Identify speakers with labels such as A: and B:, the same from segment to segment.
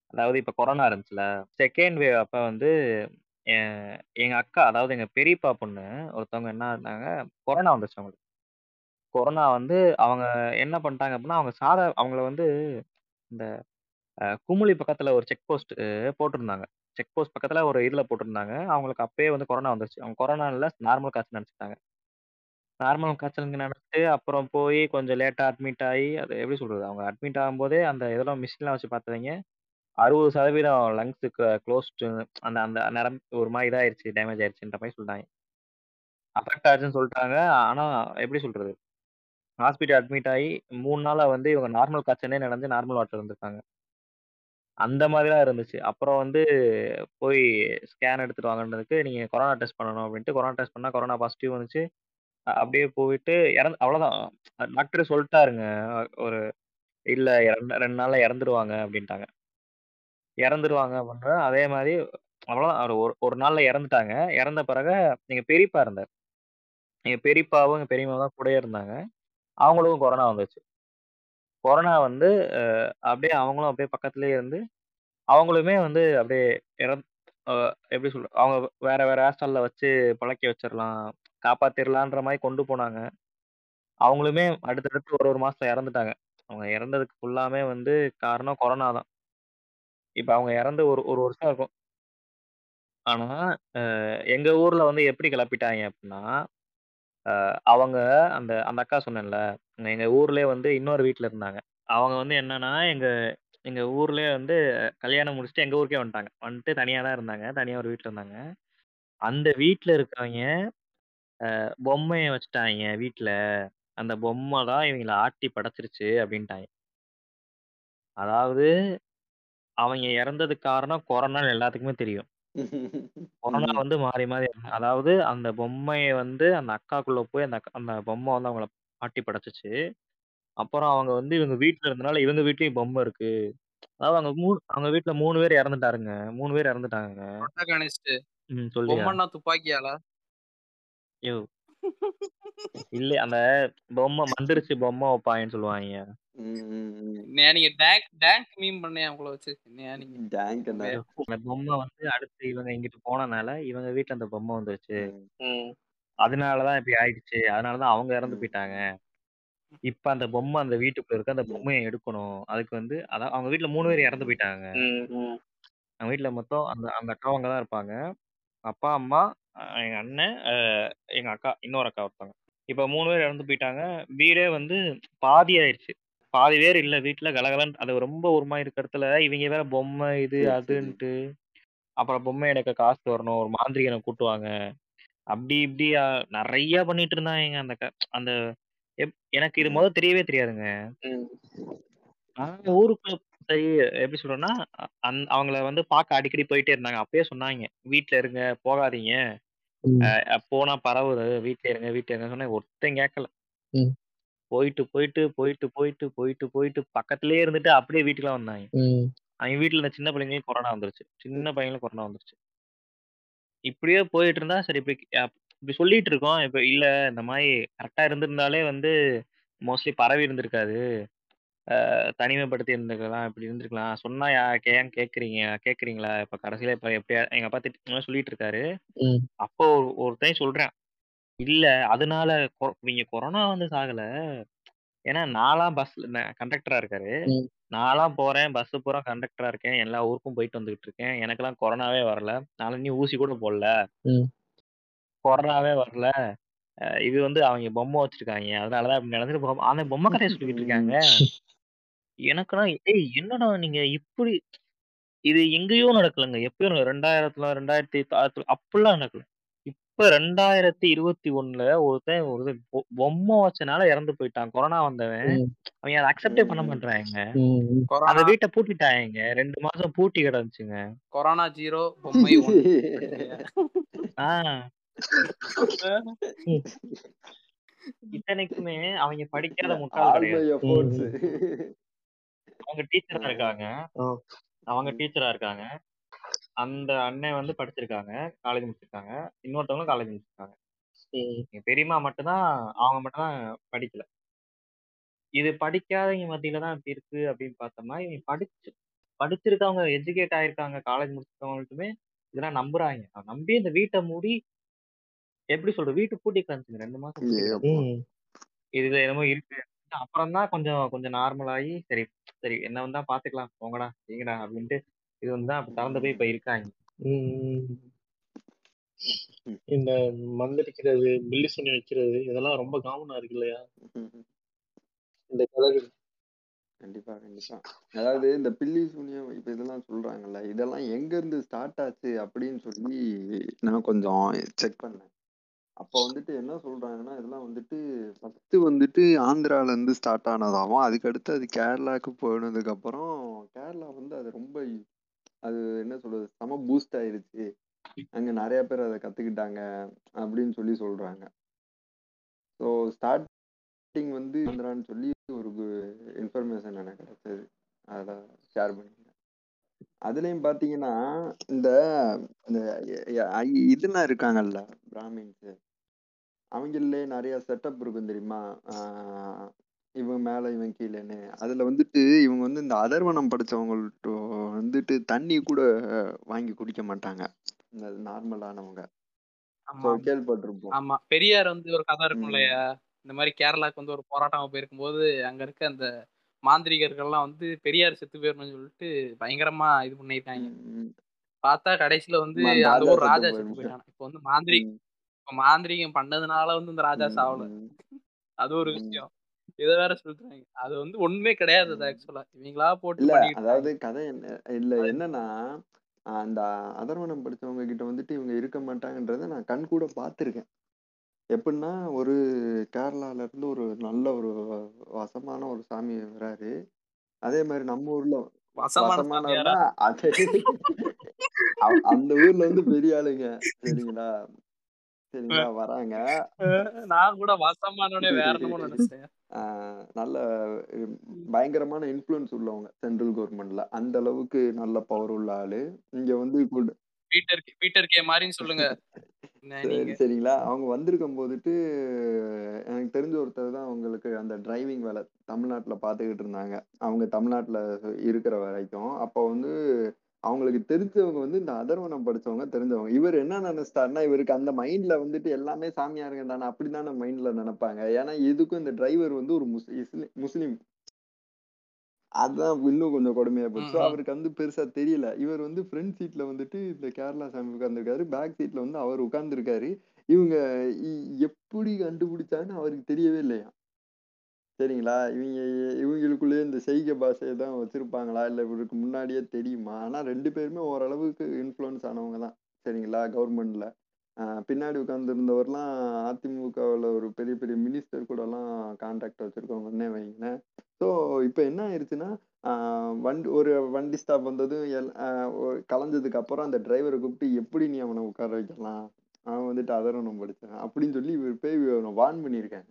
A: அதாவது இப்ப கொரோனா இருந்துச்சுல்ல, செகண்ட் வேவ் அப்ப வந்து எ எங்க அக்கா, அதாவது எங்க பெரியப்பா பொண்ணு ஒருத்தவங்க என்ன ஆனாங்க, கொரோனா வந்துருச்சு அவங்களுக்கு. கொரோனா வந்து அவங்க என்ன பண்ணிட்டாங்க அப்டின்னா, அவங்க சாதா அவங்கள வந்து இந்த அ குமுளி பக்கத்துல ஒரு செக் போஸ்ட் போட்டிருந்தாங்க. செக் போஸ்ட் பக்கத்துல ஒரு இதுல போட்டிருந்தாங்க. அவங்களுக்கு அப்பயே வந்து கொரோனா வந்துருச்சு. அவங்க கொரோனா இல்ல, நார்மல் காய்ச்சல் நெனச்சுட்டாங்க. நார்மல் காய்ச்சல்ன்னு நெனச்சுட்டு, அப்புறம் போய் கொஞ்சம் லேட்டா அட்மிட் ஆயி, அது எப்படி சொல்றது? அவங்க அட்மிட் ஆகும்போதே அந்த இதெல்லாம் மிஷின்லாம் வச்சு பார்த்தவைங்க, 60% லங்ஸ் க குளோஸ்டு அந்த அந்த நரம்பு ஒரு மாரி இதாயிருச்சு, டேமேஜ் ஆயிருச்சுன்ற மாரி சொல்ட்டாங்க. அஃபெக்ட் ஆச்சுன்னு சொல்ட்டாங்க. ஆனா எப்படி சொல்றது? ஹாஸ்பிட்டல் அட்மிட் ஆயி 3 நாளா வந்து இவங்க நார்மல் காய்ச்சல்னே நெனஞ்சு நார்மல் வார்ட்ல இருந்திருக்காங்க. அந்த மாரி தான் இருந்துச்சு. அப்புறம் வந்து போய் ஸ்கேன் எடுத்துட்டு வாங்கன்னதுக்கு, நீங்க கொரோனா டெஸ்ட் பண்ணணும் அப்டின்ட்டு, கொரோனா டெஸ்ட் பண்ணா கொரோனா பாசிட்டிவ் வந்துச்சு. அ அப்படியே போயிட்டு இறந் அவ்வளோதான். டாக்டரே சொல்ட்டாருங்க. ஒரு இல்ல 2 2 நாள்ல இறந்துருவாங்க அப்டின்ட்டாங்க. இறந்துருவாங்க அப்டின்னா, அதே மாரி அவ்வளோதான். அவரு ஒரு ஒரு நாள்ல இறந்துட்டாங்க. இறந்த பிறகு எங்க பெரியப்பா இருந்தாரு. எங்க பெரியப்பாவும், எங்க பெரியம்மாவும் தான் கூடயே இருந்தாங்க. அவங்களுக்கும் கொரோனா வந்துருச்சு. கொரோனா வந்து அ அப்படியே அவங்களும் அப்படியே பக்கத்திலேயே இருந்து, அவங்களுமே வந்து அப்படியே இறந் அ எப்படி சொல்றது? அவங்க வேற வேற ஹாஸ்டல்ல வச்சு பொழைக்க வச்சிரலாம், காப்பாத்திரலான்ற மாரி கொண்டு போனாங்க. அவங்களுமே அடுத்தடுத்து ஒரு ஒரு மாசத்துல இறந்துட்டாங்க. அவங்க இறந்ததுக்கு ஃபுல்லாமே வந்து காரணம் கொரோனா தான். இப்ப அவங்க இறந்து ஒரு ஒரு வருஷம் இருக்கும். ஆனா, அ எங்க ஊர்ல வந்து எப்படி கிளப்பிட்டாய்ங்க அப்டின்னா, அ அவங்க அந்த அந்த அக்கா சொன்னேன்ல, எங்க ஊர்லயே வந்து இன்னொரு வீட்ல இருந்தாங்க. அவங்க வந்து என்னன்னா, எங்க எங்க ஊர்லயே வந்து கல்யாணம் முடிச்சுட்டு எங்க ஊருக்கே வந்துட்டாங்க. வந்துட்டு தனியா தான் இருந்தாங்க. தனியா ஒரு வீட்ல இருந்தாங்க. அந்த வீட்ல இருக்கிறவைங்க அ பொம்மைய வச்சுட்டாய்ங்க வீட்ல. அந்த பொம்மை தான் இவைங்கள ஆட்டி படைச்சிருச்சு அப்டின்ட்டாய்ங்க. அதாவது அவைங்க இறந்ததுக்கு காரணம் கொரோனான்னு எல்லாத்துக்குமே தெரியும். கொரோனா
B: ம்.
A: வந்து மாறி மாறி அதாவது அந்த பொம்மைய வந்து அந்த அக்காக்குள்ள போய் அந்த அக் அந்த பொம்மை வந்து அவங்கள ஆட்டி படைச்சுச்சு. அப்புறம் அவங்க வந்து இவங்க வீட்ல இருந்தனால இவங்க வீட்லயும் பொம்மை இருக்கு. அதாவது அவங்க 3 அவங்க வீட்ல 3 பேர் இறந்துட்டாருங்க. 3 பேர் இறந்துட்டாங்கங்க.
C: புரோட்டகனிஸ்ட்
A: ம். சொல்லுயா?
C: பொம்மன்னா துப்பாக்கியால?
A: யோவ்! இல்ல அந்த பொம்மை மந்திரிச்சு பொம்மை வைப்பாய்ங்கன்னு சொல்லுவாய்ங்க.
B: ம், ம், ம்.
C: என்னையா நீங்க டேங்க் டேங்க் மீம் பண்ணையா உங்கள வச்சு? என்னையா நீங்க?
B: டேங்க் என்ன?
C: உண்மையா?
A: அந்த பொம்மை வந்து அடுத்து இவங்க இங்கிட்டு போனனால, இவங்க வீட்ல அந்த பொம்மை வந்துருச்சு.
B: ம்.
C: ம்.
A: அதனால தான் இப்படி ஆயிடுச்சு. அதனால தான் அவங்க இறந்து
B: ம்.
A: போயிட்டாங்க. இப்ப அந்த பொம்மை அந்த வீட்டுக்குள்ள இருக்கு. அந்த
B: ம்.
A: பொம்மைய எடுக்கணும். அதுக்கு வந்து அதான் அவங்க வீட்ல 3 பேர் இறந்து
B: ம்.
A: போயிட்டாங்க.
C: ம், ம்.
A: அவங்க வீட்ல மொத்தம் அந்த அந்த அக்காவும் அங்க தான் இருப்பாங்க. அப்பா, அம்மா, அ எங்க அண்ணன், அ எங்க அக்கா, இன்னொரு அக்கா ஒருத்தவங்க. இப்ப 3 பேர் இறந்து போயிட்டாங்க. வீடே வந்து பாதி ஆயிருச்சு. பாதி பேர் இல்ல வீட்ல கலகலன்னு அது ரொம்ப ஒரு மாரி இருக்க இடத்துல, இவங்க வேற பொம்மை இது
B: சரி, சரி.
A: அதுன்ட்டு, அப்புறம் பொம்மை எடுக்க காசு வரணும். ஒரு மாந்திரீகன கூட்டுவாங்க. அப்படி இப்படி அ நெறைய பண்ணிட்டு இருந்தாங்கங்க அந்த க அந்த எப் எனக்கு இது
B: ம்.
A: மொத தெரியவே தெரியாதுங்க.
C: ம்.
A: நாங்க ஊருக்குள்ள சரி எப்படி சொல்றேன்னா, அ அந் அவங்கள வந்து பார்க்க அடிக்கடி போயிட்டே இருந்தாங்க. அப்பயே சொன்னாய்ங்க. "வீட்ல இருங்க, போகாதீங்க.
D: ம்.
A: அ போனா பரவுது. வீட்ல இருங்க, வீட்ல இருங்கன்னு" சொன்னேன். ஒருத்தன் கேட்கல.
D: ம்.
A: போயிட்டு, போயிட்டு, போயிட்டு, போயிட்டு, போயிட்டு, போயிட்டு பக்கத்திலேயே இருந்துட்டு அப்படியே வீட்டுக்குலாம் வந்தாய்ங்க.
D: ம்.
A: அவிங்க வீட்ல இருந்த சின்ன பிள்ளைங்களுக்கு கொரோனா வந்துருச்சு. சின்ன பையனுக்கும் கொரோனா வந்துருச்சு. இப்படியே போயிட்டு இருந்தா, சரி இப்படி அ இப்படி சொல்லிட்டு இருக்கோம். இப்ப இல்ல இந்த மாரி கரெக்ட்டா இருந்திருந்தாலே வந்து மோஸ்ட்லி பரவி இருந்திருக்காது. அ தனிமைப்படுத்தி இருந்துக்கலாம். இப்படி இருந்திருக்கலாம். சொன்னா யா ஏன் கேட்கிறீங்க கேட்கிறீங்களா? இப்ப கடைசியில இப்ப எப்படியா எங்க அப்பா திட் சொல்லிட்டு இருக்காரு.
D: ம்.
A: அப்போ ஒரு ஒருத்தன் சொல்றான். இல்ல அதனால கொ இவிங்க கொரோனா வந்து சாகல. ஏன்னா நான்லாம் பஸ்ல கண்டக்டரா இருக்காரு.
D: ம்.
A: நான்லாம் போறேன். பஸ் பூரா கண்டக்டரா இருக்கேன். எல்லா ஊருக்கும் போயிட்டு வந்துகிட்டு இருக்கேன். எனக்கெல்லாம் கொரோனாவே வரல. நான்லாம் இன்னும் ஊசி கூட போடல.
D: ம்.
A: கொரோனாவே வரல. அ இது வந்து அவைங்க பொம்மை வச்சிருக்காய்ங்க. அதனால தான் இப்படி நடந்துட்டு பொம் அவன் பொம்மை கதைய சொல்லிக்கிட்டு இருக்காங்க. எனக்கெல்லாம் ஏய் என்னடா நீங்க இப்படி இது எங்கேயோ நடக்கலங்க. எப்பயோ 2000ல 2010 அப்படிலாம் நடக்கல. இப்ப 2021ல ஒருத்தன் ஒரு பொ பொம்மை வச்சனால இறந்து போயிட்டான். கொரோனா வந்தவன்.
D: ம்.
A: அவைங்க அத அக்செப்டே பண்ண
B: ம்.
A: மாட்றாய்ங்க.
D: ம். ம்.
A: அந்த
C: கொரோனா
A: வீட்ட பூட்டிட்டாய்ங்க. 2 மாசம் பூட்டி கிடந்துச்சுங்க.
C: கொரோனா 0 பொம்மை 1 இல்லையா?
A: ஆ
C: அ.
D: ம்.
A: இத்தனைக்குமே அவைங்க படிக்காத
B: இல்ல
A: முட்டாள்
B: ஆல் மை
A: கிடையாது.
B: எஃபோர்ட்ஸ்.
D: ம்.
A: அவங்க டீச்சரா இருக்காங்க.
D: ஆ.
A: அவங்க
B: ம்.
A: டீச்சரா இருக்காங்க. அந்த அண்ணன் வந்து படிச்சிருக்காங்க. காலேஜ் முடிச்சிருக்காங்க. இன்னொருத்தவங்களும் காலேஜ் முடிச்சிருக்காங்க.
D: ம்.
A: எங்க பெரியம்மா மட்டும் தான் அவங்க மட்டும் தான் படிக்கல. இது படிக்காதவைங்க மத்தியில தான் இப்படி இருக்கு அப்படின்னு பார்த்தோம்னா, இவங்க படிச்சு படிச்சிருக்கவங்க, எஜுகேட் ஆயிருக்காங்க, காலேஜ் முடிச்சிருக்கவங்களுக்குமே இதெல்லாம் நம்புறாய்ங்க. நம்பி இந்த வீட்ட மூடி எப்படி சொல்றது? வீட்ட பூட்டி கிடந்துச்சுங்க 2 மாசம் பூட்டி
B: ஏ
A: கிடந்துச்சு.
B: அப்பா!
D: ம்.
A: இதுல என்னமோ இருக்கு. அப்புறம் தான் கொஞ்சம் கொஞ்சம் நார்மல் ஆயி, சரி சரி என்ன வந்தா பார்த்துக்கலாம். போங்கடா, செய்யுங்கடா அப்படின்ட்டு இது வந்து தான் திறந்து போய் இப்ப இருக்காய்ங்க.
D: ம்.
B: ம்.
D: இந்த மந்திரிக்கிறது, பில்லி சூனியம் வைக்கிறது இதெல்லாம் ரொம்ப காமனா இருக்கு இல்லையா? இந்த கதைகள்.
B: கண்டிப்பா, கண்டிப்பா. அதாவது இந்த பில்லி சூனியம் இப்ப இதெல்லாம் சொல்றாங்கல்ல, இதெல்லாம் எங்கருந்து ஸ்டார்ட் ஆச்சு அப்படின்னு சொல்லி நான் கொஞ்சம் செக் பண்ணேன். அப்ப வந்துட்டு என்ன சொல்றாங்கன்னா, இதெல்லாம் வந்துட்டு ஃபர்ஸ்ட் வந்துட்டு ஆந்திரால இருந்து ஸ்டார்ட் ஆனதாவும், அதுக்கடுத்து அது கேரளாக்கு போனதுக்கு அப்புறம் கேரளா வந்து அது ரொம்ப அது என்ன சொல்றது? செம பூஸ்ட் ஆயிருச்சு. அங்க நெறைய பேர் அத கத்துக்கிட்டாங்க அப்படின்னு சொல்லி சொல்றாங்க. ஸோ ஸ்டார்ட்டிங் வந்து ஆந்திரான்னு சொல்லி ஒரு இன்ஃபர்மேஷன் எனக்கு கிடைச்சது. அத ஷேர் பண்ணிக்கிறேன். அதுலயும் பார்த்தீங்கன்னா, இந்த இந்த எ எ ஐ இதெல்லாம் இருக்காங்கல்ல பிராமின்ஸு. அவங்கள்லயே நெறைய செட்டப் இருக்கும் தெரியுமா? ஆ இவன் மேல, இவன் கீழன்னு. அதுல வந்துட்டு இவங்க வந்து இந்த அதர்வனம் படிச்சவங்கள்ட்ட வந்துட்டு தண்ணி கூட வாங்கி குடிக்க மாட்டாங்க. இந்த நார்மலானவங்க. ஸோ
C: ஆமா, ஆமா.
B: கேள்விப்பட்டிருப்போம்.
C: ஆமா. பெரியார் வந்து ஒரு கதை இருக்கும்
B: ம்.
C: இல்லையா? இந்த மாரி கேரளாக்கு வந்து ஒரு போராட்டம் போயிருக்கும்போது, அங்க இருக்க அந்த மாந்திரீகர்கள்லாம் வந்து பெரியார் செத்து போயிரணும்னு சொல்லிட்டு பயங்கரமா இது பண்ணிட்டாய்ங்க.
B: ம்.
C: பார்த்தா கடைசில வந்து
B: ம
C: அந்த
B: ராஜா
C: ஊர்
B: செத்து
C: ராஜா செத்து
B: போயிடும்.
C: போயிட்டானா. இப்ப வந்து மாந்திரி
B: ம்.
C: இப்ப மாந்திரீகம் பண்ணதுனால வந்து இந்த ராஜா சாவல.
B: ம்.
C: அது ஒரு
B: ம்.
C: விஷயம். இத வேற சொல்றாய்ங்க. அது வந்து ஒண்ணுமே கிடையாது அது
B: ம்.
C: ஆக்சுவலா. இவங்களா போட்டு
B: இல்ல
C: பண்ணிக்கிட்டு
B: அதாவது
C: இருக்காய்ங்க.
B: கதை என்ன இல்ல என்னன்னா, அந்த அதர்வனம் படிச்சவங்க கிட்ட வந்துட்டு இவங்க இருக்க மாட்டாங்கன்றத நான் கண்கூட பார்த்துருக்கேன். எப்படின்னா, ஒரு கேரளால இருந்து ஒரு நல்ல ஒரு வசமான ஒரு சாமி வராரு. அதே மாரி நம்ம ஊர்ல
C: வசமான சாமியாரா?
B: வசமானவர்னா அது அவ் அந்த ஊர்ல வந்து பெரிய ஆளுங்க. சரிங்களா? சரிங்களா? வராங்க.
C: நான் கூட வசமானோனே வேற என்னமோ நினைச்சேன்.
B: ஆ நல்ல ம்
C: ம்.
B: பயங்கரமான இன்ஃப்ளூயன்ஸ் உள்ளவங்க. சென்ட்ரல் கவர்ன்மென்ட்ல. அந்த அளவுக்கு நல்ல பவர் உள்ள ஆளு. இங்க வந்து good
C: Peter K Peter K மாரின்னு சொல்லுங்க. என்ன
B: சரி,
C: நீங்க?
B: சரிங்களா? அவங்க வந்திருக்கும் போதுட்டு எனக்கு தெரிஞ்ச ஒருத்தர் தான் அவங்களுக்கு அந்த டிரைவிங் வேலை தமிழ்நாட்டுல பார்த்துக்கிட்டு இருந்தாங்க. அவங்க தமிழ்நாட்டுல இருக்கிற வரைக்கும். அப்போ வந்து அவங்களுக்கு தெரிஞ்சவங்க வந்து இந்த அதர்வனம் படிச்சவங்க தெரிஞ்சவங்க. இவரு என்ன நினைச்சிட்டாருன்னா, இவருக்கு அந்த மைண்ட்ல வந்துட்டு எல்லாமே சாமியாருங்க தானே அப்படித்தானே மைண்ட்ல நெனைப்பாங்க. ஏன்னா இதுக்கும் இந்த டிரைவர் வந்து ஒரு முஸ் இஸ்லி முஸ்லீம். அதான் இன்னும் கொஞ்சம் கொடுமையா போச்சு.
C: ம்,
B: ஸோ
C: ம்.
B: அவருக்கு வந்து பெருசா தெரியல. இவர் வந்து ஃப்ரண்ட் சீட்ல வந்துட்டு இந்த கேரளா சாமி உட்கார்ந்திருக்காரு. பேக் சீட்ல வந்து அவர் உட்கார்ந்திருக்காரு. இவங்க இ எப்படி கண்டுபிடிச்சாங்கன்னு அவருக்கு தெரியவே இல்லையாம். சரிங்களா? இவங்க இவங்களுக்குள்ளேயே இந்த செய்கை பாஷைய தான் வச்சிருப்பாங்களா? இல்ல இவருக்கு முன்னாடியே தெரியுமா? ஆனா 2 பேருமே ஓரளவுக்கு இன்ஃப்ளூயன்ஸ் ஆனவங்க தான். சரிங்களா? கவர்மெண்ட்ல. அ பின்னாடி உட்கார்ந்திருந்தவர்லாம் அதிமுகவுல ஒரு பெரிய பெரிய மினிஸ்டர் கூடலாம் கான்டாக்ட் வச்சிருக்கவங்கன்னே வைங்களேன். ஸோ இப்ப என்ன ஆயிருச்சுன்னா, ஆ வண்டி ஒரு வண்டி ஸ்டாப் வந்ததும் எல் அ ஒ கலைஞ்சதுக்கு அப்புறம் அந்த டிரைவர கூப்பிட்டு எப்படி நீ அவன உட்கார வைக்கலாம்? அவன் வந்துட்டு அதர்வனம் படிச்சவன். அப்படின்னு சொல்லி இவர் போய் அவன வார்ன் பண்ணியிருக்காங்க.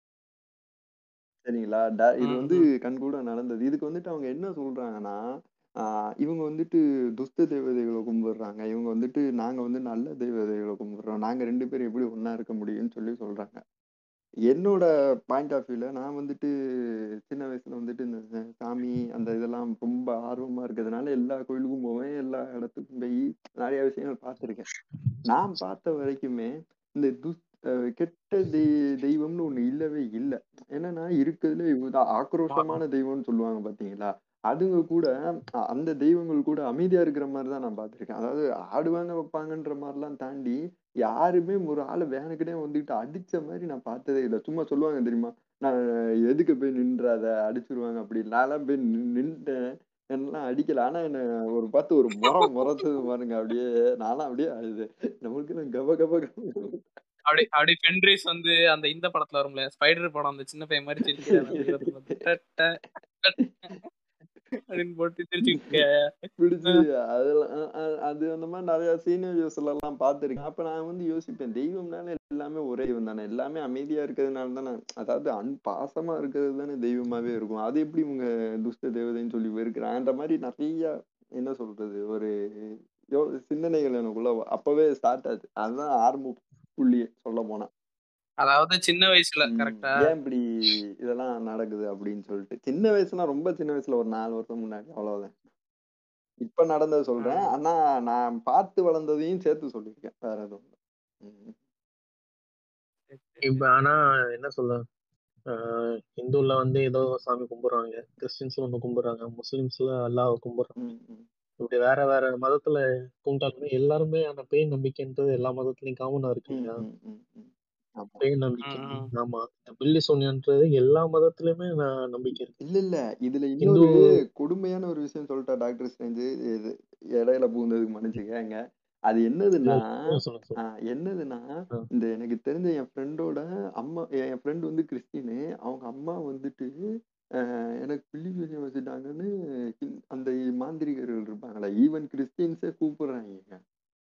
B: சரிங்களா? ட இது
C: ம்,
B: வந்து
C: ம்.
B: கண்கூட நடந்தது. இதுக்கு வந்துட்டு அவங்க என்ன சொல்றாங்கன்னா, ஆ இவங்க வந்துட்டு துஷ்ட தேவதைகள கும்பிடுறாங்க. இவங்க வந்துட்டு நாங்க வந்து நல்ல தேவதைகள கும்பிடுறோம். நாங்க 2 பேரும் எப்படி ஒண்ணா இருக்க முடியும்ன்னு சொல்லி சொல்றாங்க. என்னோட பாயிண்ட் ஆஃப் வியூல நான் வந்துட்டு சின்ன வயசுல வந்துட்டு இந்த ச சாமி அந்த இதெல்லாம் ரொம்ப ஆர்வமா இருக்கிறதுனால எல்லா கோயிலுக்கும் போவேன். எல்லா இடத்துக்கும் போயி நெறைய விஷயங்கள் பார்த்துருக்கேன். நான் பார்த்த வரைக்குமே இந்த துஷ் அ கெட்ட தெய் தெய்வம்னு ஒண்ணு இல்லவே இல்ல. என்னன்னா இருக்கிறதுலே இவதான் ஆக்ரோஷமான தெய்வம்னு சொல்லுவாங்க பார்த்தீங்களா? அதுங்க கூட அ அந்த தெய்வங்கள் கூட அமைதியா இருக்கிற மாரி தான் நான் பார்த்துருக்கேன். அதாவது ஆடுவாங்க, வைப்பாங்கன்ற மாரிலாம் தாண்டி, யாருமே ஒரு ஆள வேணுக்குன்னே வந்துட்டு அடிச்ச மாரி நான் பார்த்ததே இல்ல. சும்மா சொல்லுவாங்க தெரியுமா? நான் எதுக்க போய் நின்றாத அடிச்சுருவாங்க அப்படி. நான்லாம் போய் நின் நின்ட்டேன். என்னலாம் அடிக்கல. ஆனா என்ன ஒரு பார்த்து ஒரு மொற மொறச்சது பாருங்க அப்படியே. நான்லாம் அப்படியே அது நமக்குன்னு கப கப கப
C: அப்படி அப்படி ஃபென்ரிஸ் வந்து அந்த இந்த படத்துல வரும்ல, ஸ்பைடர் படம் அந்த சின்ன பையன் மாரி சிரிக்கிறானே தூரத்துல இருந்து. டட் ட டட் அப்படின்னு போட்டு சிரிச்சுக்கிட்டு
B: பிடிச்சு அதெல்லாம் அ அ அது அந்த மாரி நெறைய சீனரியோஸ்லலாம் பார்த்துருக்கேன். அப்ப நான் வந்து யோசிப்பேன், தெய்வம்னாலே எல்லாமே ஒரே தெய்வம் தானே. எல்லாமே அமைதியா இருக்கிறதுனால தானே அதாவது அன் பாசமா இருக்கிறது தானே தெய்வமாவே இருக்கும். அது எப்படி இவங்க துஷ்ட தேவதைன்னு சொல்லி வெறுக்கிறாங்கன்ற மாரி நெறைய என்ன சொல்றது? ஒரு யோ சிந்தனைகள் எனக்குள்ள அப்பவே ஸ்டார்ட் ஆச்சு. அதுதான் ஆரம்ப புள்ளியே சொல்லப்போனா.
C: அதாவது சின்ன வயசுல
B: ம்.
C: கரெக்ட்டா?
B: ஏன் இப்படி இதெல்லாம் நடக்குது அப்படின்னு சொல்லிட்டு. சின்ன வயசுனா ரொம்ப சின்ன வயசுல ஒரு 4 வருஷம் முன்னாடி அவ்வளவுதான். இப்ப நடந்ததை சொல்றேன்
C: ம்.
B: ஆனா நான் பார்த்து வளர்ந்ததையும் சேர்த்து சொல்லியிருக்கேன் வேற எதுவும் இல்ல. ம்.
C: சரி, சரி,
D: இப்ப
C: சரி.
D: ஆனா என்ன சொல்ல ஆஹ் இந்துல வந்து ஏதோ சாமி கும்பிடுறாங்க கிறிஸ்டின்ஸ்ல ஒண்ணு கும்பிடுறாங்க முஸ்லிம்ஸ்ல அல்லாஹ் கும்பிடுறாங்க
B: ம், ம்.
D: இப்படி வேற வேற மதத்துல கும்பிட்டாலுமே எல்லாருமே அந்த பேய் நம்பிக்கைன்றது எல்லா மதத்துலயும் காமனா இருக்கு
B: ம்,
D: இல்லையா
B: ம், ம், ம். ஆமா
D: பேய்
C: ம்,
D: நம்பிக்கை
C: ம்.
D: ஆமா இந்த பில்லி சூன்யன்றது எல்லா மதத்திலயுமே நான் நம்பிக்கை இருக்கு
B: இல்ல இல்ல இதுல
D: இந்து
B: இன்னொரு கொடுமையான ஒரு விஷயம் சொல்லிட்டா டாக்டர் ஸ்ட்ரேஞ்சு இது இடையில பூந்ததுக்கு மன்னிச்சுக்கங்க அது
D: இல்ல
B: என்னதுன்னா
D: இல்ல சொல்லுங்க சொல்லுங்க
B: ஆஹ் என்னதுன்னா
D: ஆ.
B: இந்த எனக்கு தெரிஞ்ச என் ஃப்ரெண்டோட அம்மா என் ஃப்ரெண்ட் வந்து கிறிஸ்டினு அவங்க அம்மா வந்துட்டு ஆஹ் எனக்கு பிள்ளி சூனியம் வச்சுட்டாங்கன்னு ஹிந்- அந்த மாந்திரிகர்கள் இருப்பாங்களா ஈவன் கிறிஸ்டின்ஸே கூப்பிடுறாங்க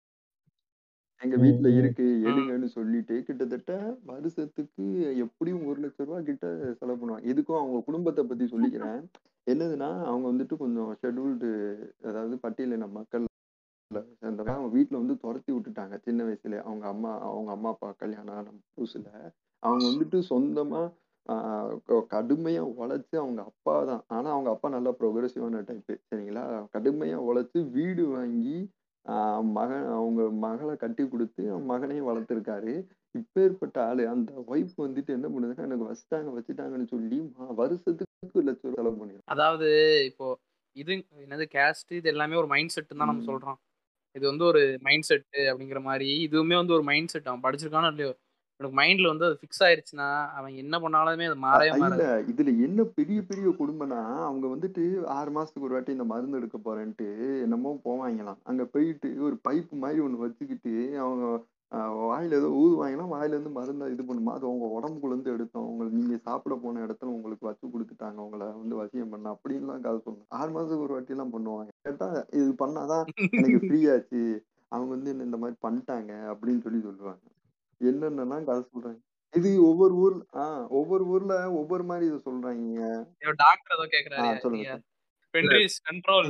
B: எங்க
D: ம்,
B: வீட்ல
D: ம்.
B: இருக்கு
C: ம்.
B: எடுங்கன்னு சொல்லிட்டு கிட்டத்தட்ட வருஷத்துக்கு எப்படியும் ஒரு லட்ச ரூபாய் கிட்ட செலவு பண்ணுவாங்க இதுக்கும் அவங்க குடும்பத்தை பத்தி சொல்லிக்கிறேன் என்னதுன்னா அவங்க வந்துட்டு கொஞ்சம் ஷெட்யூல்டு அதாவது பட்டியலின மக்கள் சேர்ந்தவங்க அவங்க வீட்ல வந்து துரத்தி விட்டுட்டாங்க சின்ன வயசுல அவங்க அம்மா அவங்க அம்மா அப்பா கல்யாணம் ஆன புதுசுல அவங்க வந்துட்டு சொந்தமா ஆஹ் க- கடுமையா உழைச்சு அவங்க அப்பா தான் ஆனா அவங்க அப்பா நல்லா ப்ரொக்ரெசிவான டைப் சரிங்களா கடுமையா உழைச்சு வீடு வாங்கி ஆஹ் மகன் அவங்க மகளை கட்டி கொடுத்து அவன் மகனையும் வளர்த்துருக்காரு இப்பேற்பட்ட ஆளு அந்த ஒய்ஃப் வந்துட்டு என்ன பண்ணுதுன்னா எனக்கு வச்சுட்டாங்க வச்சுட்டாங்கன்னு சொல்லி மா- வருஷத்துக்கு ஒரு லட்சம் ரூபாய் செலவு பண்ணிடும்
C: அதாவது இப்போ இது என்னது கேஸ்ட் இது எல்லாமே ஒரு மைண்ட் செட் தான் நம்ம
B: ம்.
C: சொல்றோம் இது வந்து ஒரு மைண்ட் செட் அப்படிங்கிற மாதிரி இதுவுமே வந்து ஒரு மைண்ட் செட் அவன் படிச்சிருக்கானோ இல்லையோ எனக்கு மைண்ட்ல வந்து அது ஃபிக்ஸ் ஆயிருச்சுன்னா அவன் என்ன பண்ணாலுமே அது மாறவே
B: அ- இல்ல
C: மாறாது
B: இதுல என்ன பெரிய பெரிய கொடுமைனா அவங்க வந்துட்டு ஆறு மாசத்துக்கு ஒரு வாட்டி இந்த மருந்து எடுக்க போறேன்ட்டு என்னமோ போவாங்களாம் அங்க போயிட்டு ஒரு பைப் மாதிரி ஒண்ணு வச்சுக்கிட்டு அவங்க அஹ், வாயில ஏதோ ஊதுவாங்களாம் வாயில இருந்து மருந்தை இது பண்ணுமா அது உங்க உடம்புக்குள்ள இருந்து எடுத்தோம் உங்களுக்கு நீங்க சாப்பிட போன இடத்துல உங்களுக்கு வச்சு கொடுத்துட்டாங்க உங்களை வந்து வசியம் பண்ண அப்படின்லாம் கதை சொன்னாங்க ஆறு மாசத்துக்கு ஒரு வாட்டி எல்லாம் பண்ணுவாங்க கேட்டா இது பண்ணாதான் எனக்கு ஃப்ரீ ஆச்சு அவங்க வந்து என்ன இந்த மாதிரி பண்ணிட்டாங்க அப்படின்னு சொல்லி சொல்லுவாங்க என்னென்னலாம் கதை சொல்றாங்க இது ஒவ்வொரு ஊர்ல ஆஹ் ஒவ்வொரு ஊர்ல ஒவ்வொரு மாதிரி இதை சொல்றாங்க
C: டாக்டர் ஏதோ கேக்குறாரு
B: ஆஹ் சொல்லுங்க
C: நீங்க
B: சார்
C: பென்ட்ரிஸ் கண்ட்ரோல்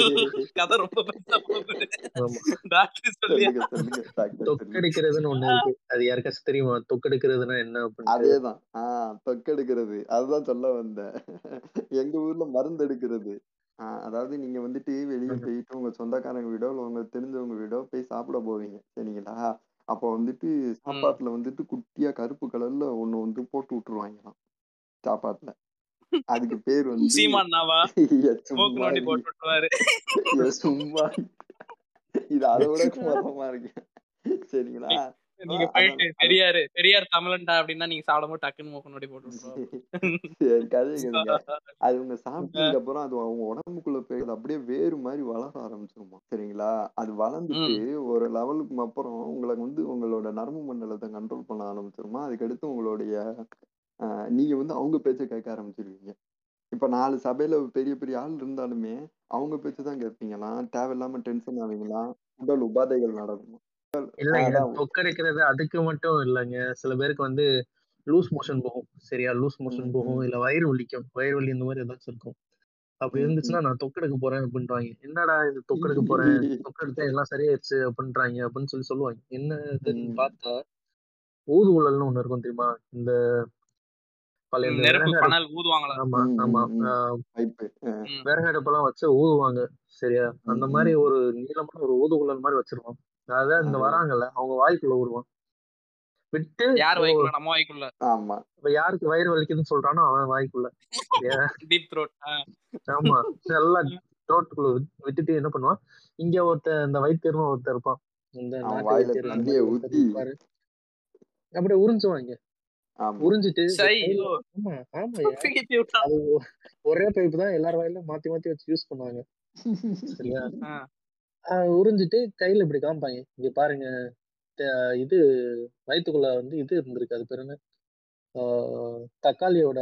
C: கதை ரொம்ப பெருசா போகுது
D: ஆமா
C: டாக்டர் சொல்லியா
B: சொல்லுங்க சொல்லுங்க டாக்டர் சொல்லுங்க
D: தொக்கெடுக்கிறதுன்னு ஒண்ணு இருக்கு அது யாருக்காச்சும் தெரியுமா தொக்கெடுக்கிறதுனா என்ன அப்படின்ட்டு
B: அதேதான் ஆஹ் தொக்கெடுக்கிறது அதுதான் சொல்ல வந்தேன் எங்க ஊர்ல மருந்து எடுக்கிறது ஆஹ் அதாவது நீங்க வந்துட்டு வெளியே
D: ஆமா.
B: போயிட்டு உங்க சொந்தக்காரங்க வீடோ இல்ல உங்க தெரிஞ்சவங்க வீடோ போய் சாப்பிட போவீங்க சரிங்களா அப்போ வந்துட்டு
C: ம்
B: சாப்பாட்டுல வந்துட்டு குட்டியா கருப்பு கலர்ல ஒண்ணு வந்து போட்டு விட்டுருவாங்களாம் சாப்பாட்டுல அதுக்கு பேர் வந்து
C: சீமான் நாவா
B: ஏ
C: ஸ்மோக்
B: சும்மா
C: நோண்டி
B: இரு.
C: போட்டு விட்டுருவாரு
B: ஏ சும்மா இரு. இது அதை விட குமரமா இருக்கு சரிங்களா
C: நீங்க
B: ஆஹ்
C: போயிட்டு
B: அதெல்லாம் அத
C: பெரியாரு பெரியார் தமிழன்டா அப்படின்னா நீங்க சாப்பிடும்போது டக்குன்னு மூக்க நோண்டி போட்டு விட்டுருவாரு
B: சரி கதையை கேளுங்க அது அவங்க சாப்பிட்டதுக்கு அப்புறம் அது அவங்க உடம்புக்குள்ள போய் அது அப்படியே வேறு மாதிரி வளர ஆரம்பிச்சிருமா சரிங்களா அது வளர்ந்துட்டு
C: ம்
B: ஒரு லெவலுக்கு அப்புறம் உங்களுக்கு வந்து உங்களோட நரம்பு மண்டலத்தை கண்ட்ரோல் பண்ண ஆரம்பிச்சிருமா அதுக்கடுத்து உங்களுடைய ஆஹ், நீங்க வந்து அவங்க பேச்சை கேட்க ஆரம்பிச்சிருவீங்க இப்ப நாலு சபையில பெரிய பெரிய ஆள் இருந்தாலுமே அவங்க பேச்சு தான் கேட்பீங்களா தேவையில்லாம டென்ஷன் ஆவீங்களா உடல் உபாதைகள் நடக்கும்
D: இல்லைங்க
B: அதான்
D: தொக்கெடுக்கிறது அதுக்கு மட்டும் இல்லைங்க சில பேருக்கு வந்து லூஸ் மோஷன் போகும் சரியா லூஸ் மோஷன்
B: ம்,
D: போகும்
B: ம்,
D: இல்ல வயிறு வலிக்கும் வயிறு வலி இந்த மாதிரி ஏதாச்சும் இருக்கும் அப்படி
B: ம்,
D: இருந்துச்சுன்னா
B: ம்.
D: நான் தொக்கெடுக்க போறேன் அப்படின்றாங்க என்னடா இது தொக்கெடுக்க போறேன் தொக்கெடுத்தா எல்லாம் சரியாயிருச்சு அப்படின்றாங்க அப்படின்னு சொல்லி சொல்லுவாங்க என்ன இதுன்னு
B: ம்,
D: பார்த்தா ஊதுகுழல்னு ஒண்ணு இருக்கும் தெரியுமா இந்த பழைய இந்த
C: நெருப்பு
D: விறகு அடுப்பு
C: பணல் ஊதுவாங்களா
D: ஆமா
B: ம்,
D: ஆமா
B: ம், ம்.
D: ஆஹ்
B: வாய்ப்பு
C: ம்
D: விறகு அடுப்பெல்லாம் வச்சு ஊதுவாங்க சரியா
B: ம்,
D: அந்த மாதிரி
B: ம்.
D: ஒரு நீளமான ஒரு ஊதுகுழல் மாதிரி வச்சிருவான் அதான் இந்த
B: ஆஹா.
D: வராங்கல்ல அவங்க வாய்க்குள்ள விடுவான் விட்டு
C: யார்
D: ஓ
C: வாய்க்குள்ள நம்ம வாய்க்குள்ள
B: ஆமா
D: இப்ப யாருக்கு வயிறு வலிக்குதுன்னு சொல்றானோ அவன் வாய்க்குள்ள சரியா
C: டீப் த்ரோட்
D: ஆமா நல்லா த்ரோட்டுக்குள்ள விட்டுட்டு என்ன பண்ணுவான் இங்க ஒருத்தன் இந்த வைத்தியர்னு ஒருத்தர் இருப்பான் இந்த
B: அவன்
D: நாட்டு
B: வாயில
D: வைத்தியர் இந்த
B: தண்ணிய
D: மாதிரி ஒருத்தர்
B: ஊத்தி
D: இருப்பாரு அப்படியே உறிஞ்சுவாங்க
B: ஆமா
D: உறிஞ்சிட்டு இந்த கையில
C: ஐயோ
D: ஆமா ஆமாய்யா
C: பிடிச்சி விட்டான்
D: அது ஒ- ஒரே பைப் தான் எல்லார் வாயிலும் மாத்தி மாத்தி வச்சு யூஸ் பண்ணுவாங்க சரியா
C: ஆ.
D: ஆஹ் உறிஞ்சிட்டு கையில இப்படி காமிப்பாங்க இங்க பாருங்க த- இது வயித்துக்குள்ள வந்து இது இருந்திருக்கு அது பேர் என்ன ஆஹ் தக்காளியோட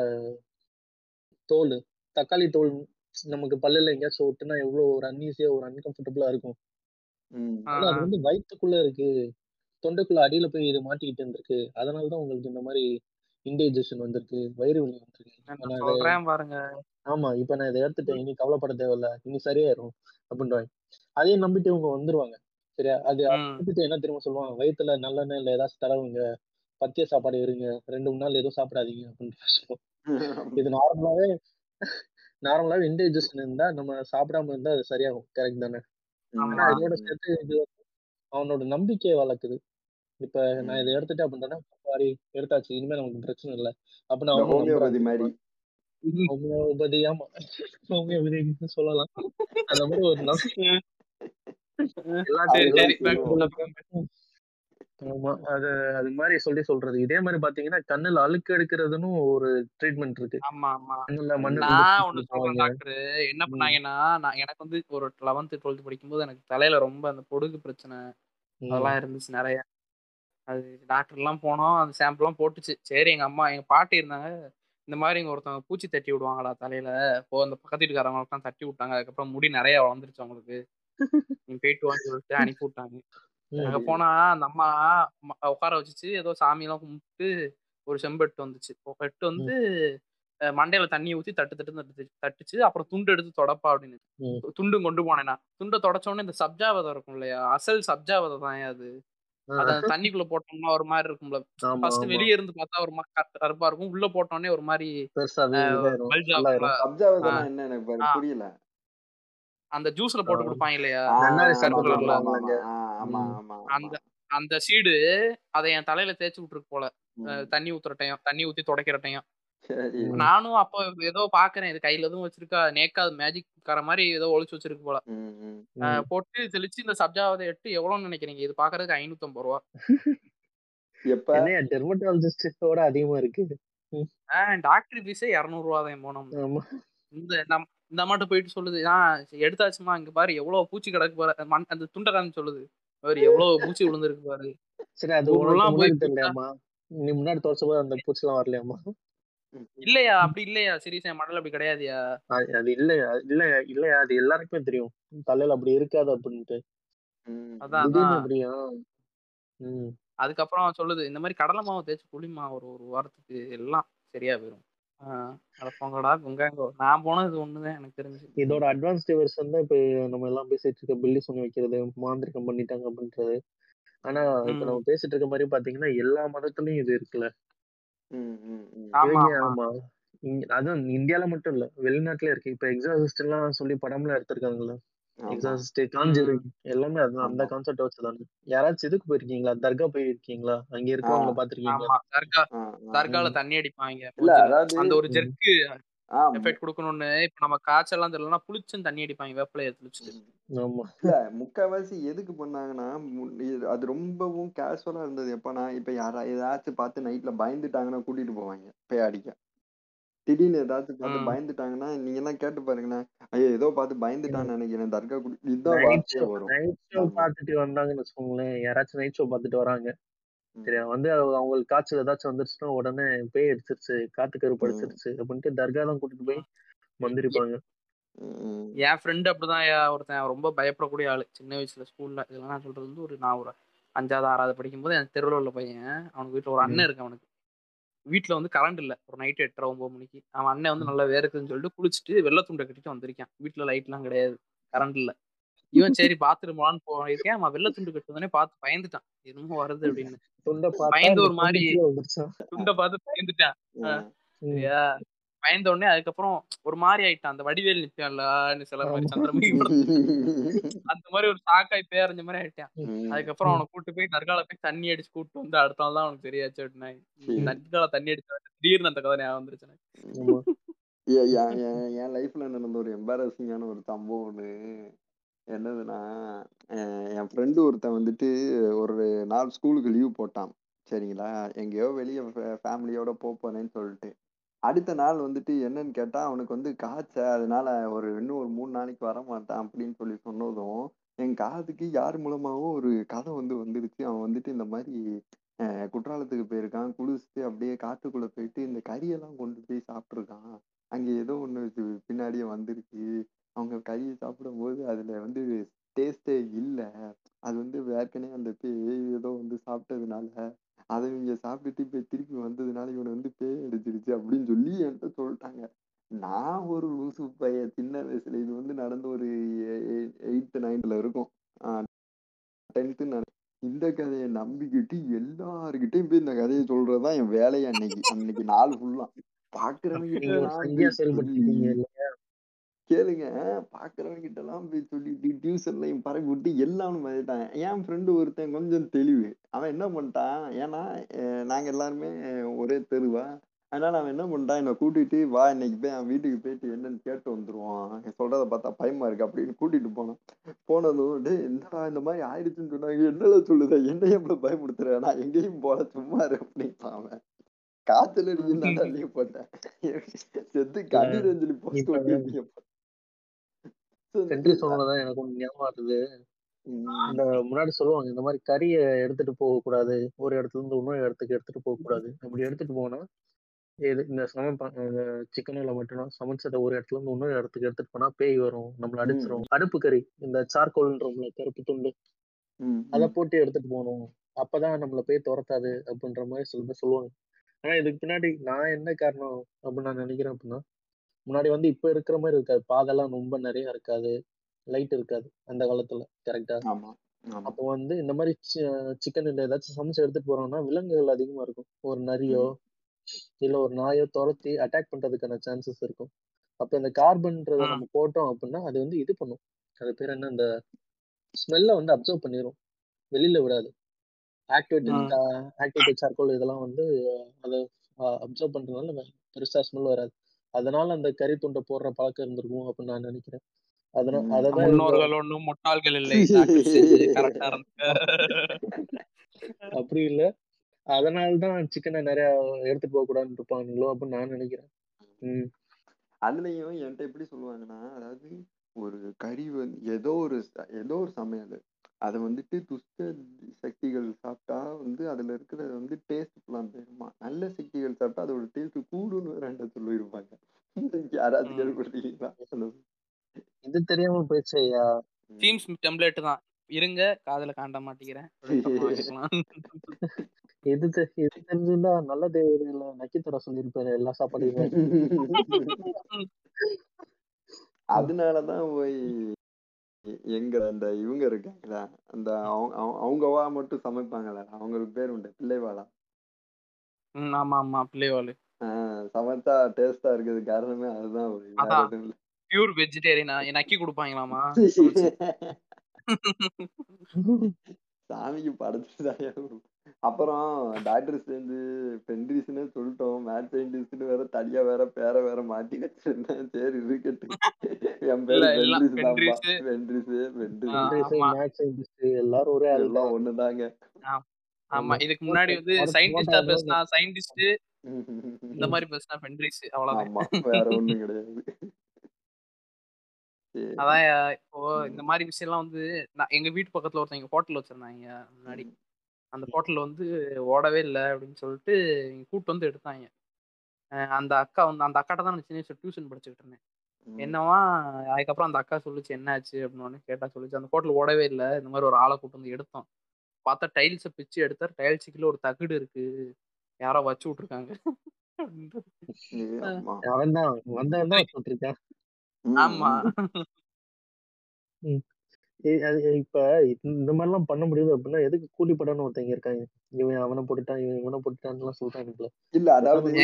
D: தோல் தக்காளி தோல் நமக்கு பல்லுல எங்கேயாச்சும் ஒட்டுனா எவ்வளவு ஒரு அன்ஈஸியா ஒரு அன்கம்ஃபர்டபுளா இருக்கும்
B: ம்.
C: ஆ,
D: ஆனா அது
C: ஆ.
D: வந்து வயித்துக்குள்ள இருக்கு தொண்டைக்குள்ள அடியில போய் இது மாட்டிக்கிட்டு இருந்திருக்கு அதனாலதான் உங்களுக்கு இந்த மாதிரி இன்டைஜஷன் வந்திருக்கு வயிறு வலி வந்திருக்கு இப்ப
C: என்ன
D: நான் இதை
C: சொல்றேன் பாருங்க
D: ஆமா இப்ப நான் இதை எடுத்துட்டேன் இனி கவலைப்பட தேவையில்ல இனி சரியாயிரும் அப்படின்றாங்க அதையும் நம்பிட்டு இவங்க வந்துருவாங்க சரியா அது
C: ம்
D: எடுத்துட்டு என்ன தெரியுமா சொல்லுவாங்க வயித்துல நல்லெண்ணெய் இல்ல ஏதாச்சும் தடவுங்க பத்திய சாப்பாடு இருங்க ரெண்டு மூணு நாள் எதுவும் சாப்பிடாதீங்க அப்படின்னு சொல்லுவோம் இது நார்மலாவே நார்மலாவே இன்டைஜஷன் இருந்தா நம்ம சாப்பிடாம இருந்தா அது சரியாகும் கரெக்ட் தானே ஆனா
C: ஆமா
D: இதோட சேர்த்து இது வந்து அவனோட நம்பிக்கையை வளர்க்குது இப்ப நான் இதை எடுத்துட்டேன் அப்படின்னா சாரி எடுத்தாச்சு இனிமே நமக்கு பிரச்சனை இல்லை அப்படின்னு
B: இந்த
D: அவனும்
B: ஹோமியோபதி
D: நம்புறான்
B: மாதிரி
D: ஹோமியோபதி ஆமா ஹோமியோபதி சொல்லலாம் அந்த மாதிரி ஒரு நம் எல்லாத்தையும்
C: சரி சரி
B: அதெல்லாம்
C: back to
B: செய்வோம்
C: topic.
D: ஆமா அது அது மாதிரி சொல்லி சொல்றது இதே மாதிரி பாத்தீங்கன்னா கண்ணுல அழுக்கு எடுக்கிறதுன்னு ஒரு ட்ரீட்மெண்ட் இருக்கு
C: ஆமா ஆமா
D: கண்ணுல மண்ணு
C: நான்
D: கொண்டு
C: ஒண்ணு
D: போவாங்க
C: சொல்றேன் டாக்டர் என்ன பண்ணாங்கன்னா நான் எனக்கு வந்து ஒரு லெவன்த் டுவெல்த் படிக்கும்போது எனக்கு தலையில ரொம்ப அந்த பொடுகு பிரச்சனை அதெல்லாம் இருந்துச்சு நிறைய அது டாக்டர் எல்லாம் போனோம் அந்த சாம்பிள் எல்லாம் போட்டுச்சு சரி எங்க அம்மா எங்க பாட்டி இருந்தாங்க இந்த மாதிரி இங்க ஒருத்தவங்க பூச்சி தட்டி விடுவாங்களா தலையில இப்போ அந்த பக்கத்து வீட்டுக்காரங்களுக்குலாம் தட்டி விட்டாங்க அதுக்கப்புறம் முடி நிறைய வளர்ந்துருச்சு அவங்களுக்கு நீங்க போயிட்டு வான்னு சொல்லிட்டு அனுப்பி விட்டாங்க அங்க போனா அந்த அம்மா ம- உட்கார வச்சுச்சு ஏதோ சாமி எல்லாம் கும்பிட்டு ஒரு செம்பெட்டு வந்துச்சு எட்டு வந்து அஹ், மண்டையில தண்ணி ஊத்தி தட்டு தட்டு தட்டு தட்டுச்சு அப்புறம் துண்டு எடுத்து தொடப்பா அப்படின்னு
D: ம்.
C: துண்டும் கொண்டு போனேன்னா துண்டை தொடச்ச உடனே இந்த சப்ஜா விதை இருக்கும் இல்லையா அசல் சப்ஜா விதை தான் அது அத அந்த தண்ணிக்குள்ள போட்டோம்னா ஒரு மாதிரி இருக்கும்ல
D: ஆமா
C: ஃபர்ஸ்ட்
D: ஆமா
C: வெளியே இருந்து பார்த்தா ஒரு மாதிரி கரு- கருப்பா இருக்கும் உள்ள போட்டோடனே ஒரு மாதிரி
D: பெருசா வி- இதாயிரும்
C: பல்ஜ்
D: full
C: ஆகும்ல
D: ஆயிரும்
B: சப்ஜாவதனா
C: ஆஹ்
B: என்ன எனக்கு பாரு
C: ஆஹ்
B: புரியல
C: அந்த ஜூஸ்ல போட்டு
D: ஆஹ்
C: கொடுப்பாங்க இல்லையா
B: ஆ
D: நன்னாரி
B: ஆமா
C: கருப்பு
D: சாப்பிட்டு
B: ஆமா
C: கலர்ல
B: ஆமா
D: வருவாங்க
B: ஆமா ஆ, ஆமா
D: ம்.
B: ஆமா
C: அந்த
B: ஆமா
C: அந்த சீடு அதை என் தலையில தேய்ச்சி விட்டுருக்கு போல அஹ்
B: ம்.
C: தண்ணி ஊத்துற டைம் தண்ணி ஊத்தி துடைக்கிற டைம்
B: சரி
D: ம்.
C: நானும் அப்போ ஏதோ பாக்குறேன் இது கையில எதுவும் வச்சிருக்கா நேக்கா மேஜிக் கார மாதிரி ஏதோ ஒளிச்சு வச்சிருக்கு போல
B: ம், ம்.
C: அஹ்
D: ம்.
C: போட்டு தெளிச்சு இந்த சப்ஜாவதை எட்டு எவ்வளவுன்னு நினைக்கிறீங்க இது பாக்குறதுக்கு ஐநூத்தி ஐம்பது ரூபா
B: எப்ப
D: என்னையா டெர்மட்டாலஜிஸ்டோட அதிகமா இருக்கு ம்.
C: டாக்டர் ஃபீஸே இரநூறு ரூபா தான் போனோம்னா
D: ஆமா
C: இந்த நம் இந்த அம்மாட்ட போயிட்டு சொல்லுது ஆ எடுத்தாச்சுமா இங்க பாரு எவ்வளவு பூச்சி கிடக்கு பாரு மண் அந்த துண்டகான்னு சொல்லுது பாரு எவ்வளவு பூச்சி விழுந்திருக்கு பாரு
D: சரி அது உனக்கு
C: ஊர்லாம் போய்
D: முன்னாடி
C: பூச்சா
D: தெரியலையாமா நீ முன்னாடி துவச்ச போது அந்த பூச்சிலாம் வரலையாமா
B: ம்,
C: இல்லையா அப்படி இல்லையா சீரியஸா என் மடல் அப்படி கிடையாதுயா
D: அது அது இல்லையா இல்லையா இல்லையா அது எல்லாருக்குமே தெரியும் தலையில அப்படி இருக்காது அப்படின்ட்டு
B: ம்.
C: அதான்
D: திடீர்னு
C: அதான்
D: அப்படியா ம்
C: அதுக்கப்புறம் சொல்லுது இந்த மாதிரி கடலை மாவு தேய்ச்சி குளிமா ஒரு ஒரு வாரத்துக்கு எல்லாம் சரியா போயிடும் அட போங்கடா குங்காங்கோ நான் போனது இது ஒண்ணுதான் எனக்கு தெரிஞ்சு
D: இதோட அட்வான்ஸ்ட் வெர்ஷன் தான் இப்ப நம்ம எல்லாம் பேசிட்டு இருக்க பில்லி சொல்லி வைக்கிறது மாந்திரிகம் பண்ணிட்டாங்க அப்படின்றது ஆனா இப்ப
C: ம்.
D: நம்ம பேசிட்டு இருக்க மாதிரி பாத்தீங்கன்னா எல்லா மதத்துலயும் இது இருக்குல்ல
B: ம், ம், ம்.
C: ஆமா
D: இவங்க
C: ஆமா
D: ஆமா இங்க அதுவும் இந்தியால மட்டும் இல்ல வெளிநாட்டுல இருக்கு இப்ப எக்ஸாசிஸ்ட் எல்லாம் சொல்லி படம்லாம் எடுத்திருக்காங்கல்ல
B: ஆமா
D: எக்ஸாசிஸ்ட்
C: ம்,
D: காஞ்சூரிங் எல்லாமே அது அந்த
B: ஆமா
D: கான்செப்ட் வச்சுதானே யாராச்சும் இதுக்கு போயிருக்கீங்களா தர்கா போயிருக்கீங்களா அங்க
B: ஆ
D: இருக்கவங்கள பாத்திருக்கீங்களா
C: ஆமா தர்கா
B: ஆ ஆ
C: தர்கால
D: ம்
C: தண்ணி அடிப்பாங்க
B: இல்ல
C: மூஞ்சில
B: அதாவது
C: அந்த ஒரு
D: ம்
C: ஜெர்க்கு
B: ஆ மு-
C: எஃபெக்ட் கொடுக்கணும்னு இப்ப நம்ம காய்ச்சல்லாம் தெரியலன்னா புளிச்சுன்னு தண்ணி அடிப்பாங்க வேப்பிலைய தெளிச்சுட்டு
B: ம்.
D: ஆமா
B: இல்ல முக்காவாசி எதுக்கு பண்ணாங்கன்னா மு- இது- அது ரொம்பவும் கேஷுவலா இருந்தது எப்பனா இப்ப யாரா ஏதாச்சும் பார்த்து நைட்ல பயந்துட்டாங்கன்னா கூட்டிட்டு போவாங்க பேய் அடிக்க திடீர்னு ஏதாச்சும் பார்த்து
C: ம்
B: பயந்துட்டாங்கன்னா நீங்க எல்லாம் கேட்டு பாருங்களேன் ஐயோ ஏதோ பார்த்து
D: ம்
B: பயந்துட்டான்னு நினைக்கிறேன் தர்கா குடி இதுதான்
D: நைட்
B: வார்த்தையே
D: ஷோ
B: வரும்
D: நைட் ஷோ
B: ஆமா
D: பார்த்துட்டு வந்தாங்கன்னு வச்சுக்கோங்களேன் யாராச்சும் நைட் ஷோ பார்த்துட்டு வராங்க
B: ம்.
D: சரியா வந்து அவங்க- அவங்களுக்கு காய்ச்சல் ஏதாச்சும் வந்துருச்சுன்னா உடனே பேய் அடிச்சிருச்சு காத்து கருப்பு
B: ம்.
D: அடிச்சிருச்சு அப்படின்ட்டு தர்கா தான் கூட்டிட்டு போய்
C: ம்.
D: மந்திரிப்பாங்க
B: ம்.
C: என் ஃப்ரெண்டு அப்படிதான் யா- ஒருத்தன் ரொம்ப பயப்படக்கூடிய ஆளு சின்ன வயசுல ஸ்கூல்ல இதெல்லாம் நான் சொல்றது வந்து ஒரு நான் ஒரு அஞ்சாவது ஆறாவது படிக்கும்போது என் தெருவில் உள்ள பையன் அவனுக்கு வீட்டுல ஒரு
D: ம்
C: அண்ணன் இருக்கு அவனுக்கு வீட்டுல வந்து கரண்ட் இல்ல ஒரு நைட் எட்டரை ஒன்பது மணிக்கு அவன் அண்ணன் வந்து நல்லா வேர்க்குதுன்னு சொல்லிட்டு குளிச்சுட்டு வெள்ளை துண்டை கட்டிட்டு வந்திருக்கான் வீட்டுல லைட் எல்லாம் கிடையாது கரண்ட் இல்ல இவன் சரி பாத்துருமான்னு போயிருக்கேன் அவன் வெள்ளை துண்டு கட்டுவதனே பார்த்து பயந்துட்டான் என்னமோ வருது அப்படின்னு
D: துண்டை பார்த்தா
C: பயந்து
D: அந்த
C: ஒரு
D: துண்டு
C: மாதிரி
D: கீழே வந்துருச்சா
C: துண்டை பார்த்து பயந்துட்டான்
B: ஆ.
C: ஆஹ்
D: ம்
C: சரியா பயந்த உடனே அதுக்கப்புறம் ஒரு மாதிரி ஆயிட்டான் அந்த வடிவேல் நிப்பான்ல சில மாதிரி
D: ஆமா
C: சந்திரமுகி படத்துல அந்த மாதிரி ஒரு சாக்காய் பேரஞ்ச மாதிரி ஆயிட்டான்
B: ம்.
C: அதுக்கப்புறம்
D: ம்
C: அவனை கூட்டு போய் தற்கால போய் தண்ணி அடிச்சு கூட்டு வந்து அடுத்த நாள் தான் அவனுக்கு தெரியாச்சு அப்படின்னா
B: சரி.
C: தற்கால தண்ணி அடிச்ச திடீர்னு அந்த கதை ஞாபகம் வந்துருச்சு எனக்கு.
D: ஆமா
B: எ- என் என் என் லைஃப்ல நடந்த ஒரு எம்பாரசிங்கான ஒரு சம்பவம் ஒண்ணு என்னதுன்னா அஹ் என் ஃப்ரெண்டு ஒருத்தன் வந்துட்டு ஒரு நாள் ஸ்கூலுக்கு லீவ் போட்டான் சரிங்களா எங்கேயோ வெளியே ஃபேமிலியோட போப் போறேன்னு சொல்லிட்டு அடுத்த நாள் வந்துட்டு என்னன்னு கேட்டா அவனுக்கு வந்து காய்ச்ச அதனால ஒரு இன்னும் ஒரு மூணு நாளைக்கு வர மாட்டான் அப்படின்னு சொல்லி சொன்னதும் என் காதுக்கு யார் மூலமாவும் ஒரு கதை வந்து வந்துருச்சு அவன் வந்துட்டு இந்த மாதிரி அஹ் குற்றாலத்துக்கு போயிருக்கான் குளிச்சுட்டு அப்படியே காட்டுக்குள்ள போயிட்டு இந்த கறியெல்லாம் கொண்டு போய் சாப்பிட்டுருக்கான் அங்க ஏதோ ஒண்ணு இது பின்னாடியே வந்துருச்சு அவங்க கறியை சாப்பிடும்போது அதுல வந்து டேஸ்டே இல்ல அது வந்து ஏற்கனவே அந்த பேய் ஏதோ வந்து சாப்பிட்டதுனால அதை இவங்க சாப்பிட்டுட்டு இப்ப திருப்பி வந்ததுனால இவனை வந்து பேய் அடிச்சிருச்சு அப்படின்னு சொல்லி என்கிட்ட சொல்லிட்டாங்க நான் ஒரு லூசு பையன் சின்ன வயசுல இது வந்து நடந்து ஒரு எயித்து நைன்த்ல இருக்கும் டென்த்து இந்த கதையை நம்பிக்கிட்டு எல்லாருக்கிட்டையும் போய் இந்த கதையை சொல்றதுதான் என் வேலையை அன்னைக்கு அன்னைக்கு நாள் ஃபுல்லா பாக்குறவங்க
D: நீங்க ஒரு
B: கிட்ட
D: சங்கியா
B: போய் சொல்லி
D: செயல்படுத்திருக்கீங்க இல்லையா
B: கேளுங்க பாக்குறவங்க கிட்ட எல்லாம் போய் சொல்லிட்டு டியூஷன்லையும் பரப்பி விட்டு எல்லாம் பண்ணிட்டான் என் ஃப்ரெண்டு ஒருத்தன் கொஞ்சம் தெளிவு அவன் என்ன பண்ணிட்டான் ஏன்னா அஹ் நாங்க எல்லாருமே ஒரே தெருவா அதனால அவன் என்ன பண்ணிட்டான் என்னை கூட்டிட்டு வா இன்னைக்கு போய் அவன் வீட்டுக்கு போயிட்டு என்னன்னு கேட்டு வந்துருவான் நீ சொல்றத பார்த்தா பயமா இருக்கு அப்படின்னு கூட்டிட்டு போனான் போனதும் டேய் என்னடா இந்த மாதிரி ஆயிடுச்சுன்னு சொன்னாங்க என்னடா சொல்லுத என்னையும் எப்படி பயமுடுத்துற நான் எங்கேயும் போல சும்மா இரு அப்படின்ட்டான் அவன் காத்துல அடிக்கும் தான் லீவ் போட்டேன் செத்து கண்ணீர் அஞ்சலி போஸ்ட்
D: இப்ப
B: ஒட்டிருக்கீங்க
D: சென்ட்ரி சொன்னதான் எனக்கு ஒண்ணு ஞாபகம் வருது இந்த முன்னாடி சொல்லுவாங்க இந்த மாதிரி கறியை எடுத்துட்டு போக கூடாது ஒரு இடத்துல இருந்து இன்னொரு இடத்துக்கு எடுத்துட்டு போக கூடாது அப்படி எடுத்துட்டு போனா இது இந்த சம சிக்கனில் மட்டும்தான் சமைச்சதை ஒரு இடத்துல இருந்து இன்னொரு இடத்துக்கு எடுத்துட்டு போனா பேய் வரும் நம்மள அடிச்சிரும் அடுப்பு கறி இந்த சார்கோல்ன்றோம்ல கருப்பு துண்டு அதை போட்டு எடுத்துட்டு போகணும் அப்பதான் நம்மள பேய் துரத்தாது அப்படின்ற மாதிரி சில பேர் சொல்லுவாங்க ஆனா இதுக்கு பின்னாடி நான் என்ன காரணம் அப்படின்னு நான் நினைக்கிறேன் அப்படின்னா முன்னாடி வந்து இப்ப இருக்கிற மாதிரி இருக்காது பாதெல்லாம் ரொம்ப நிறைய இருக்காது லைட் இருக்காது அந்த காலத்துல கரெக்டா
B: ஆமா ஆமா
D: அப்போ வந்து இந்த மாதிரி சிக்கன் இல்லை ஏதாச்சும் சமைச்சு எடுத்துட்டு போறோம்னா விலங்குகள் அதிகமா இருக்கும் ஒரு நரியோ இல்ல ஒரு நாயோ துரத்தி அட்டாக் பண்றதுக்கான சான்சஸ் இருக்கும் அப்ப இந்த கார்பன்றதை நம்ம போட்டோம் அப்படின்னா அது வந்து இது பண்ணும் அது பேர் என்ன இந்த ஸ்மெல்ல வந்து அப்சர்வ் பண்ணிரும் வெளியில விடாது ஆக்டிவேட்டட் ஆக்டிவேட்டட் சார்கோல் இதெல்லாம் வந்து அதை அப்சர்வ் பண்றதுனால பெருசா ஸ்மெல் வராது அதனால அந்த கறி துண்டை போடுற பழக்கம் இருந்திருக்கும் அப்படின்னு நான் நினைக்கிறேன் அதனால அததான்
C: முன்னோர்கள் ஒண்ணும் முட்டாள்கள் இல்லை கரெக்டா
D: அப்படி இல்ல அதனாலதான் சிக்கனை நிறைய எடுத்துட்டு போக கூடாதுன்னு இருப்பாங்களோ அப்படின்னு நான் நினைக்கிறேன் உம்
B: அதுலயும் என்கிட்ட எப்படி சொல்லுவாங்கன்னா அதாவது ஒரு கறி வந்து ஏதோ ஒரு ஏதோ ஒரு சமையல் அதை வந்துட்டு துஷ்ட சக்திகள் சாப்பிட்டா வந்து அதுல இருக்கிற வந்து டேஸ்ட் எல்லாம் போயிருமா நல்ல சக்திகள் சாப்பிட்டா அதோட டேஸ்ட் கூடுன்னு ரெண்ட சொல்லியிருப்பாங்க யாராவது கேள்விப்பட்டீங்களா
D: இது தெரியாம போயிடுச்சு ஐயா
C: டீம்ஸ் டெம்ப்ளேட் தான் இருங்க காதுல காண்ட மாட்டேங்கிறேன்
D: இது இது தெரிஞ்சிருந்தா நல்ல தேவையில நக்கித்தர சொல்லியிருப்பாரு எல்லா சாப்பாடையும்
B: அதனாலதான் போய் எங்க அந்த இவங்க இருக்காங்களா அந்த அவங்கவா மட்டும் சமைப்பாங்களா அவங்களுக்கு பேர் உண்டு பிள்ளைவாளா
C: ஆமா ஆமா பிள்ளைவாளு
B: சமைச்சா டேஸ்டா இருக்குது காரணமே அதுதான்
C: பியூர் வெஜிடேரியனா நக்கி கொடுப்பாங்களாமா
B: சாமிக்கு படைச்சுதான் அப்புறம் டாக்டர் சேர்ந்து பென்ட்ரிஸ்னே சொல்லிட்டோம் மேட் சயின்டிஸ்ட்னு வேற தனியா வேற பேரை வேற மாத்தி வச்சிருந்தேன் சரி இருக்கட்டு என் பேரு பென்ட்ரிஸ் தான் பென்ட்ரிஸ்
D: பென்ட்ரிஸ் எல்லாரும் ஒரே
B: எல்லாம் ஒண்ணுதாங்க
C: ஆமா இதுக்கு முன்னாடி வந்து சயின்டிஸ்டா பேசினா சயின்டிஸ்ட் இந்த மாதிரி பேசினா பென்ட்ரிஸ் அவ்வளவுதான்
B: வேற ஒண்ணும் கிடையாது
C: அதான் இப்போ இந்த மாதிரி விஷயம் எல்லாம் வந்து நான் எங்க வீட்டு பக்கத்துல ஒருத்தவங்க ஹோட்டல் வச்சிருந்தாங்க முன்னாடி அந்த ஹோட்டல் வந்து ஓடவே இல்லை அப்படின்னு சொல்லிட்டு கூட்டு வந்து எடுத்தாங்க அந்த அக்கா வந்து அந்த அக்காட்ட தான் நான் சின்ன வயசு டியூஷன் படிச்சுக்கிட்டு இருந்தேன் என்னவா அதுக்கப்புறம் அந்த அக்கா சொல்லிச்சு என்ன ஆச்சு அப்படின்னு கேட்டா சொல்லிச்சு அந்த ஹோட்டல் ஓடவே இல்லை இந்த மாதிரி ஒரு ஆளை கூட்டு வந்து எடுத்தோம் பார்த்தா டைல்ஸை பிச்சு எடுத்தார் டைல்ஸுக்குள்ள ஒரு தகுடு இருக்கு யாரோ வச்சு விட்டுருக்காங்க ஆமா
D: இப்ப இந்த மாதிரி எல்லாம் பண்ண முடியுது அப்படின்னா எதுக்கு கூலி படம்னு ஒருத்தங்க இருக்காங்க இவன் அவனை போட்டுட்டான் இவன் இவனை போட்டுட்டான்னு சொல்றாங்கல்ல
B: இல்ல அதாவது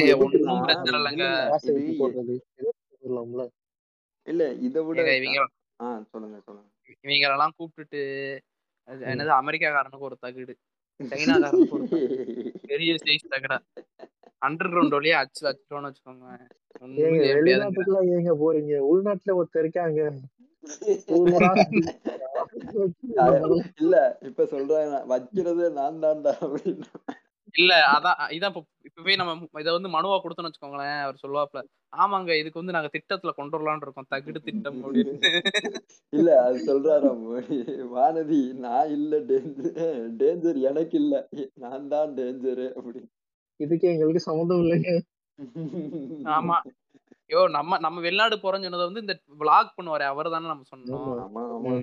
D: போடுறது சொல்லலாம்ல
B: இல்ல இதை விட
C: இவங்க
B: சொல்லுங்க சொல்லுங்க
C: இவங்க எல்லாம் கூப்பிட்டுட்டு என்னது அமெரிக்காக்காரனுக்கு ஒரு தகுடு சைனாக்காரனுக்கு ஒரு பெரிய சைஸ் தகடா அண்டர் கிரவுண்ட் வழியா அச்சு வச்சிட்டோம்னு வச்சுக்கோங்க
D: வெளிநாட்டுக்குலாம் ஏங்க போறீங்க உள்நாட்டுல ஒருத்தர் இருக்காங்க
B: இல்ல இப்ப சொல்றாங்க வைக்கிறது நான் தான்டா அப்படின்னு
C: இல்ல அதான் இதான் இப்பவே நம்ம இதை வந்து மனுவா கொடுத்தோம்னு வச்சுக்கோங்களேன் அவர் சொல்லுவாப்ல ஆமாங்க இதுக்கு வந்து நாங்க திட்டத்துல கொண்டு வரலாம்னு இருக்கோம் தகுடு திட்டம் அப்படின்னு
B: இல்ல அது சொல்றாரா வானதி நான் இல்ல டேஞ்சர் டேஞ்சர் எனக்கு இல்ல நான் தான் டேஞ்சரு அப்படின்னு
D: இதுக்கு எங்களுக்கு சம்மந்தம் இல்லைங்க
C: ஆமா ஐயோ நம்ம நம்ம வெளிநாடு போறோம்னு சொன்னதை வந்து இந்த விளாக் பண்ணுவாரு அவர் தானே நம்ம சொன்னோம்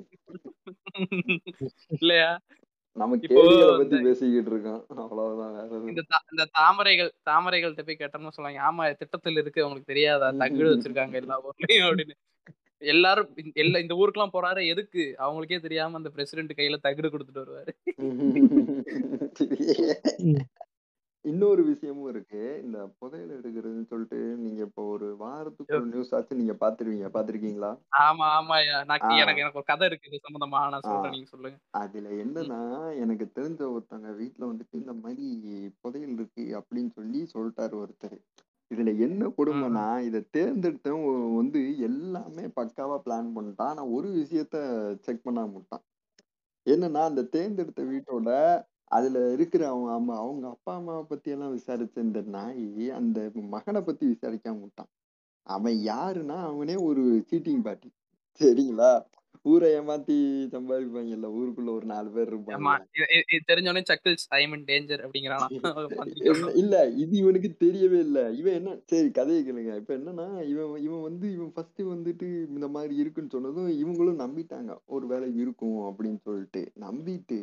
C: இல்லையா
B: நம்ம கேள்விகளை பத்தி பேசிக்கிட்டு இருக்கோம் அவ்வளவுதான் வேற
C: இந்த இந்த தாமரைகள் தாமரைகள்கிட்ட போய் கேட்டோம்னு சொல்லுவாங்க ஆமா திட்டத்தில் இருக்கு அவங்களுக்கு தெரியாதா தகுடு வச்சிருக்காங்க எல்லா ஊர்லயும் அப்படின்னு எல்லாரும் எல்லா இந்த ஊருக்குலாம் போறாரு எதுக்கு அவங்களுக்கே தெரியாம அந்த பிரசிடென்ட் கையில தகுடு கொடுத்துட்டு வருவாரு
B: இன்னொரு விஷயமும் இருக்கு இந்த புதையல் எடுக்கிறதுன்னு சொல்லிட்டு நீங்க இப்போ ஒரு வாரத்துக்கு ஒரு நியூஸ் ஆச்சு நீங்க பாத்துருவீங்க பாத்திருக்கீங்களா
C: ஆமா ஆமா நான்
B: ஆ.
C: எனக்கு எனக்கு ஒரு கதை இருக்கு இது சம்பந்தமா நான்
B: ஆ.
C: சொல்றேன் நீங்க சொல்லுங்க
B: அதுல என்னன்னா எனக்கு தெரிஞ்ச ஒருத்தவங்க வீட்ல வந்துட்டு இந்த மாதிரி புதையல் இருக்கு அப்படின்னு சொல்லி சொல்லிட்டாரு ஒருத்தர் இதுல என்ன கொடுமைனா இதை தேர்ந்தெடுத்தவன் வந்து எல்லாமே பக்காவா பிளான் பண்ணிட்டான் ஆனா ஒரு விஷயத்த செக் பண்ணாம விட்டான் என்னன்னா அந்த தேர்ந்தெடுத்த வீட்டோட அதுல இருக்கிற அவங்க அம்மா அவங்க அப்பா அம்மாவை பத்தி எல்லாம் விசாரிச்ச இந்த நாய் அந்த மகனை பத்தி விசாரிக்காம விட்டான் அவன் யாருன்னா அவனே ஒரு சீட்டிங் பார்ட்டி சரிங்களா ஊரை ஏமாத்தி சம்பாதிப்பாங்கல்ல ஊருக்குள்ள ஒரு நாலு பேர்
C: ஆமா
B: இருப்பாங்க
C: இது- இது- இது தெரிஞ்சோடனே சக்கிள்ஸ் ஐ எம் இன் டேஞ்சர் அப்படிங்கிறானா
B: என்ன- இல்ல இது இவனுக்கு தெரியவே இல்ல இவன் என்ன சரி கதையை கேளுங்க இப்ப என்னன்னா இவன் இவன் வந்து இவன் ஃபர்ஸ்ட் வந்துட்டு இந்த மாதிரி இருக்குன்னு சொன்னதும் இவங்களும் நம்பிட்டாங்க ஒரு வேலை இருக்கும் அப்படின்னு சொல்லிட்டு நம்பிட்டு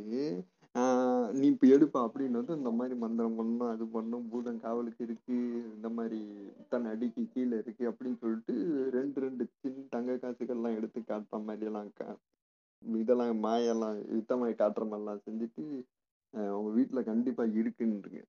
B: ஆஹ் நீ இப்ப எடுப்பா அப்படின்னு இந்த மாதிரி மந்திரம் பண்ணணும் அது பண்ணணும் பூதம் காவலுக்கு இருக்கு இந்த மாதிரி இத்தனை அடிக்கு கீழே இருக்கு அப்படின்னு சொல்லிட்டு ரெண்டு ரெண்டு சின்ன தங்க காசுகள்லாம் எடுத்து காட்டுற மாதிரி எல்லாம் கா- இதெல்லாம் மாயெல்லாம் யுத்தமாய் காட்டுற மாதிரிலாம் செஞ்சுட்டு அஹ் உங்க வீட்டுல கண்டிப்பா இருக்குன்னு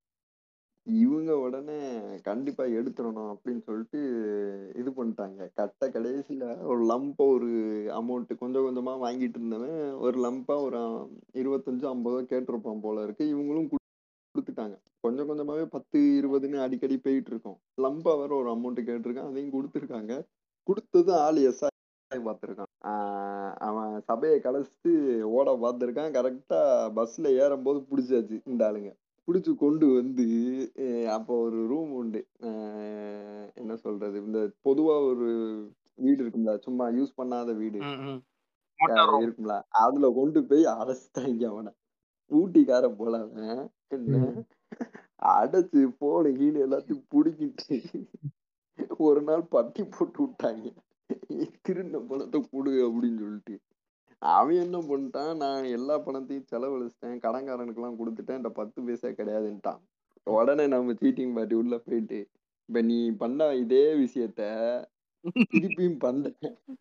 B: இவங்க உடனே கண்டிப்பா எடுத்துடணும் அப்படின்னு சொல்லிட்டு இது பண்ணிட்டாங்க கட்ட கடைசியில ஒரு லம்பா ஒரு அமௌண்ட் கொஞ்சம் கொஞ்சமா வாங்கிட்டு இருந்தவன் ஒரு லம்பா ஒரு இருபத்தஞ்சு ஐம்பதோ கேட்டிருப்பான் போல இருக்கு இவங்களும் குடு- கொடுத்துட்டாங்க கொஞ்சம் கொஞ்சமாவே பத்து இருபதுன்னு அடிக்கடி போயிட்டு இருக்கோம் லம்பா வேற ஒரு அமௌண்ட் கேட்டிருக்கான் அதையும் கொடுத்துருக்காங்க கொடுத்ததும் ஆள் எஸ் பார்த்துருக்கான் ஆஹ் அவன் சபையை கலைச்சிட்டு ஓட பார்த்துருக்கான் கரெக்டா பஸ்ல ஏறும்போது பிடிச்சாச்சு இந்த ஆளுங்க பிடிச்சு கொண்டு வந்து அஹ் அப்போ ஒரு ரூம் உண்டு அஹ் என்ன சொல்றது இந்த பொதுவா ஒரு வீடு இருக்கும்ல சும்மா யூஸ் பண்ணாத வீடு
C: மோட்டார்
B: அஹ் இருக்கும்ல அதுல கொண்டு போய் அடைச்சிட்டாங்க அவனை ஊட்டிக்கார போல அவன் என்ன
D: ம்.
B: அடைச்சு போன கீழே எல்லாத்தையும் புடிக்கிட்டு ஒரு நாள் பட்டி போட்டு விட்டாங்க திருந்த பணத்தை கொடு அப்படின்னு சொல்லிட்டு அவன் என்ன பண்ணிட்டான் நான் எல்லா பணத்தையும் செலவழிச்சிட்டேன் கடன்காரனுக்கு எல்லாம் கொடுத்துட்டேன் இந்த பத்து பைசா கிடையாதுன்ட்டான் உடனே நம்ம சீட்டிங் பார்ட்டி உள்ள போயிட்டு இப்ப நீ பண்ண இதே விஷயத்த திருப்பியும் பண்ண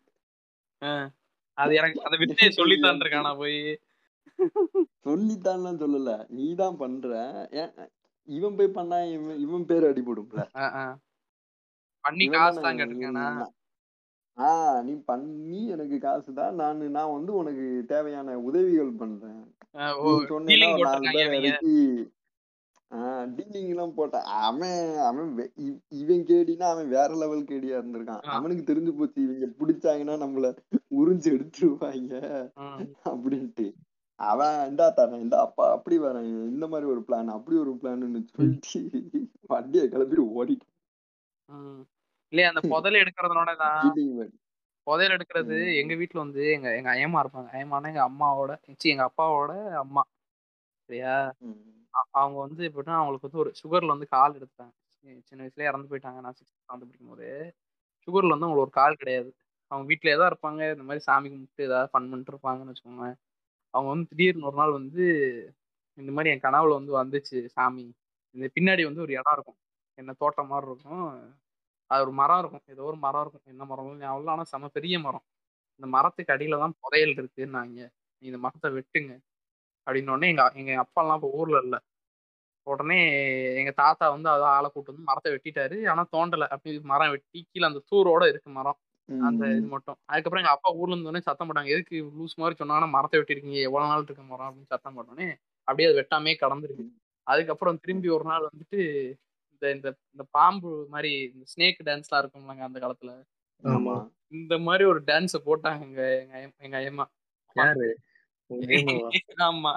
C: அது எனக்கு அந்த வித்தையை சொல்லித்தான் இருக்கானா போய்
B: சொல்லித்தான்லாம் சொல்லல நீதான் பண்ற ஏன் இவன் போய் பண்ணா இவன் இவன் பேர் அடிபடும்ல
C: அஹ் அஹ். பண்ணி
B: இவன்
C: காசு
B: தானே
C: தான் கேட்டிருக்கானா
B: நான்- ஆஹ் நீ பண்ணி எனக்கு காசு தான் நான் நான் வந்து உனக்கு தேவையான உதவிகள் பண்றேன்
C: அஹ்
B: நீ
C: ஓ
B: சொன்னீன்னா
C: டீலிங்
B: ஒரு நாலு
C: போட்டிருக்காங்க
B: பேர்
C: நீங்க
B: இறக்கி ஆஹ் டீலிங் எல்லாம் போட்டான் அவன் அவன் வெ- இவ்- இவன் கேடினா அவன் வேற லெவல் கேடியா இருந்திருக்கான்
C: ஆ.
B: அவனுக்கு தெரிஞ்சு போச்சு இவங்க பிடிச்சாங்கன்னா நம்மள உறிஞ்சு எடுத்துருவாங்க
C: ம்.
B: அப்படின்ட்டு அவன் இந்தா தரேன் இந்த அப்பா அப்படி வரேன் இந்த மாதிரி ஒரு பிளான் அப்படி ஒரு பிளான்னு சொல்லிட்டு வண்டியை கிளப்பிட்டு ஓடிட்டான்
C: ம். இல்லையா அந்த புதையல் எடுக்கிறதுனோட தான்
B: cheating மாதிரி.
C: புதையல் எடுக்கிறது
B: ம்.
C: எங்க வீட்ல வந்து எங்க எங்க ஐயம்மா இருப்பாங்க ஐயம்மானா எங்க அம்மாவோட ச்சீ, எங்க அப்பாவோட அம்மா சரியா
B: ம்.
C: அ- அவங்க வந்து எப்படின்னா அவங்களுக்கு வந்து ஒரு சுகர்ல வந்து கால் எடுத்தாங்க சி- சின்ன வயசுல இறந்து போயிட்டாங்க நான் சிக்ஸ்த் வந்து படிக்கும் போது சுகர்ல வந்து அவங்களுக்கு ஒரு கால் கிடையாது அவங்க வீட்டிலே தான் இருப்பாங்க இந்த மாதிரி சாமி கும்பிட்டு ஏதாவது ஃபன் பண்ணிட்டு இருப்பாங்கன்னு வச்சுக்கோங்க அவங்க வந்து திடீர்னு ஒரு நாள் வந்து இந்த மாதிரி என் கனவுல வந்து வந்துச்சு சாமி இந்த பின்னாடி வந்து ஒரு இடம் இருக்கும் என்ன தோட்டம் மாதிரி இருக்கும் அது ஒரு மரம் இருக்கும் ஏதோ ஒரு மரம் இருக்கும் என்ன மரம் ஞாபகம் இல்லை ஆனால் செம பெரிய மரம் இந்த மரத்துக்கு அடியில தான் புதையல் இருக்குன்னாங்க நீ இந்த மரத்தை வெட்டுங்க அப்படின்னு உடனே எங்க எங்க அப்பா எல்லாம் இப்போ ஊர்ல இல்ல உடனே எங்க தாத்தா வந்து அதான் ஆளை கூட்டு வந்து மரத்தை வெட்டிட்டாரு ஆனா தோண்டல அப்படி மரம் வெட்டி கீழே அந்த தூரோட இருக்கு மரம் அந்த இது
B: ம்.
C: மட்டும் அதுக்கப்புறம் எங்க அப்பா ஊர்ல இருந்தோடனே சத்தம் போட்டாங்க எதுக்கு லூஸ் மாதிரி சொன்னாங்கன்னா மரத்தை வெட்டிருக்கீங்க எவ்வளவு நாள் இருக்க மரம் அப்படின்னு சத்தம் போட்டோன்னே அப்படியே அது வெட்டாமே கடந்துருக்கு அதுக்கப்புறம் திரும்பி ஒரு நாள் வந்துட்டு இந்த இந்த இந்த பாம்பு மாதிரி இந்த ஸ்னேக் டான்ஸ்லாம் இருக்கும்லங்க அந்த காலத்துல
B: ஆமா
C: இந்த மாதிரி ஒரு டான்ஸை போட்டாங்க எங்க எங்க ஐயம்- எங்க ஐயம்மா
D: யாரு உங்க ஏமாவா?
C: ஆமா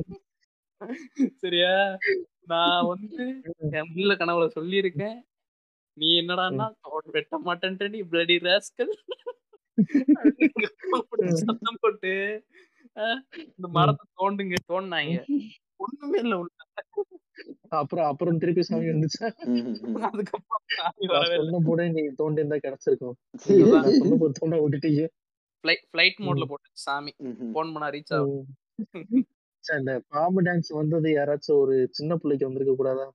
C: சரியா நான் வந்து என் புள்ள கனவுல சொல்லியிருக்கேன் நீ என்னடான்னா தோட்ட வெட்ட மாட்டேன்ட்டு நீ பிளடி ராஸ்கல் சத்தம் போட்டு அஹ், இந்த மரத்தை தோண்டுங்க தோண்டினாங்க ஒண்ணுமே இல்ல உள்ள
D: அப்புறம் அப்புறம் திருப்பி சாமி வந்துச்சா
B: ம். ம்.
C: அதுக்கப்புறம் சாமி
D: நான்
C: வரவே இல்லை
D: சொன்ன போதே நீங்க தோண்டி இருந்தா கிடைச்சிருக்கும் நீங்க நான் சொன்ன போது தோண்ட விட்டுட்டீங்க
C: ஃபிளைட் மோட்ல போட்டு சாமி
B: ம்.
C: போன் பண்ணா ரீச் ஆகும்
D: ம். சரி, இந்த பாம்பு டான்ஸ் வந்தது யாராச்சும் ஒரு சின்ன பிள்ளைக்கு வந்திருக்க கூடாதா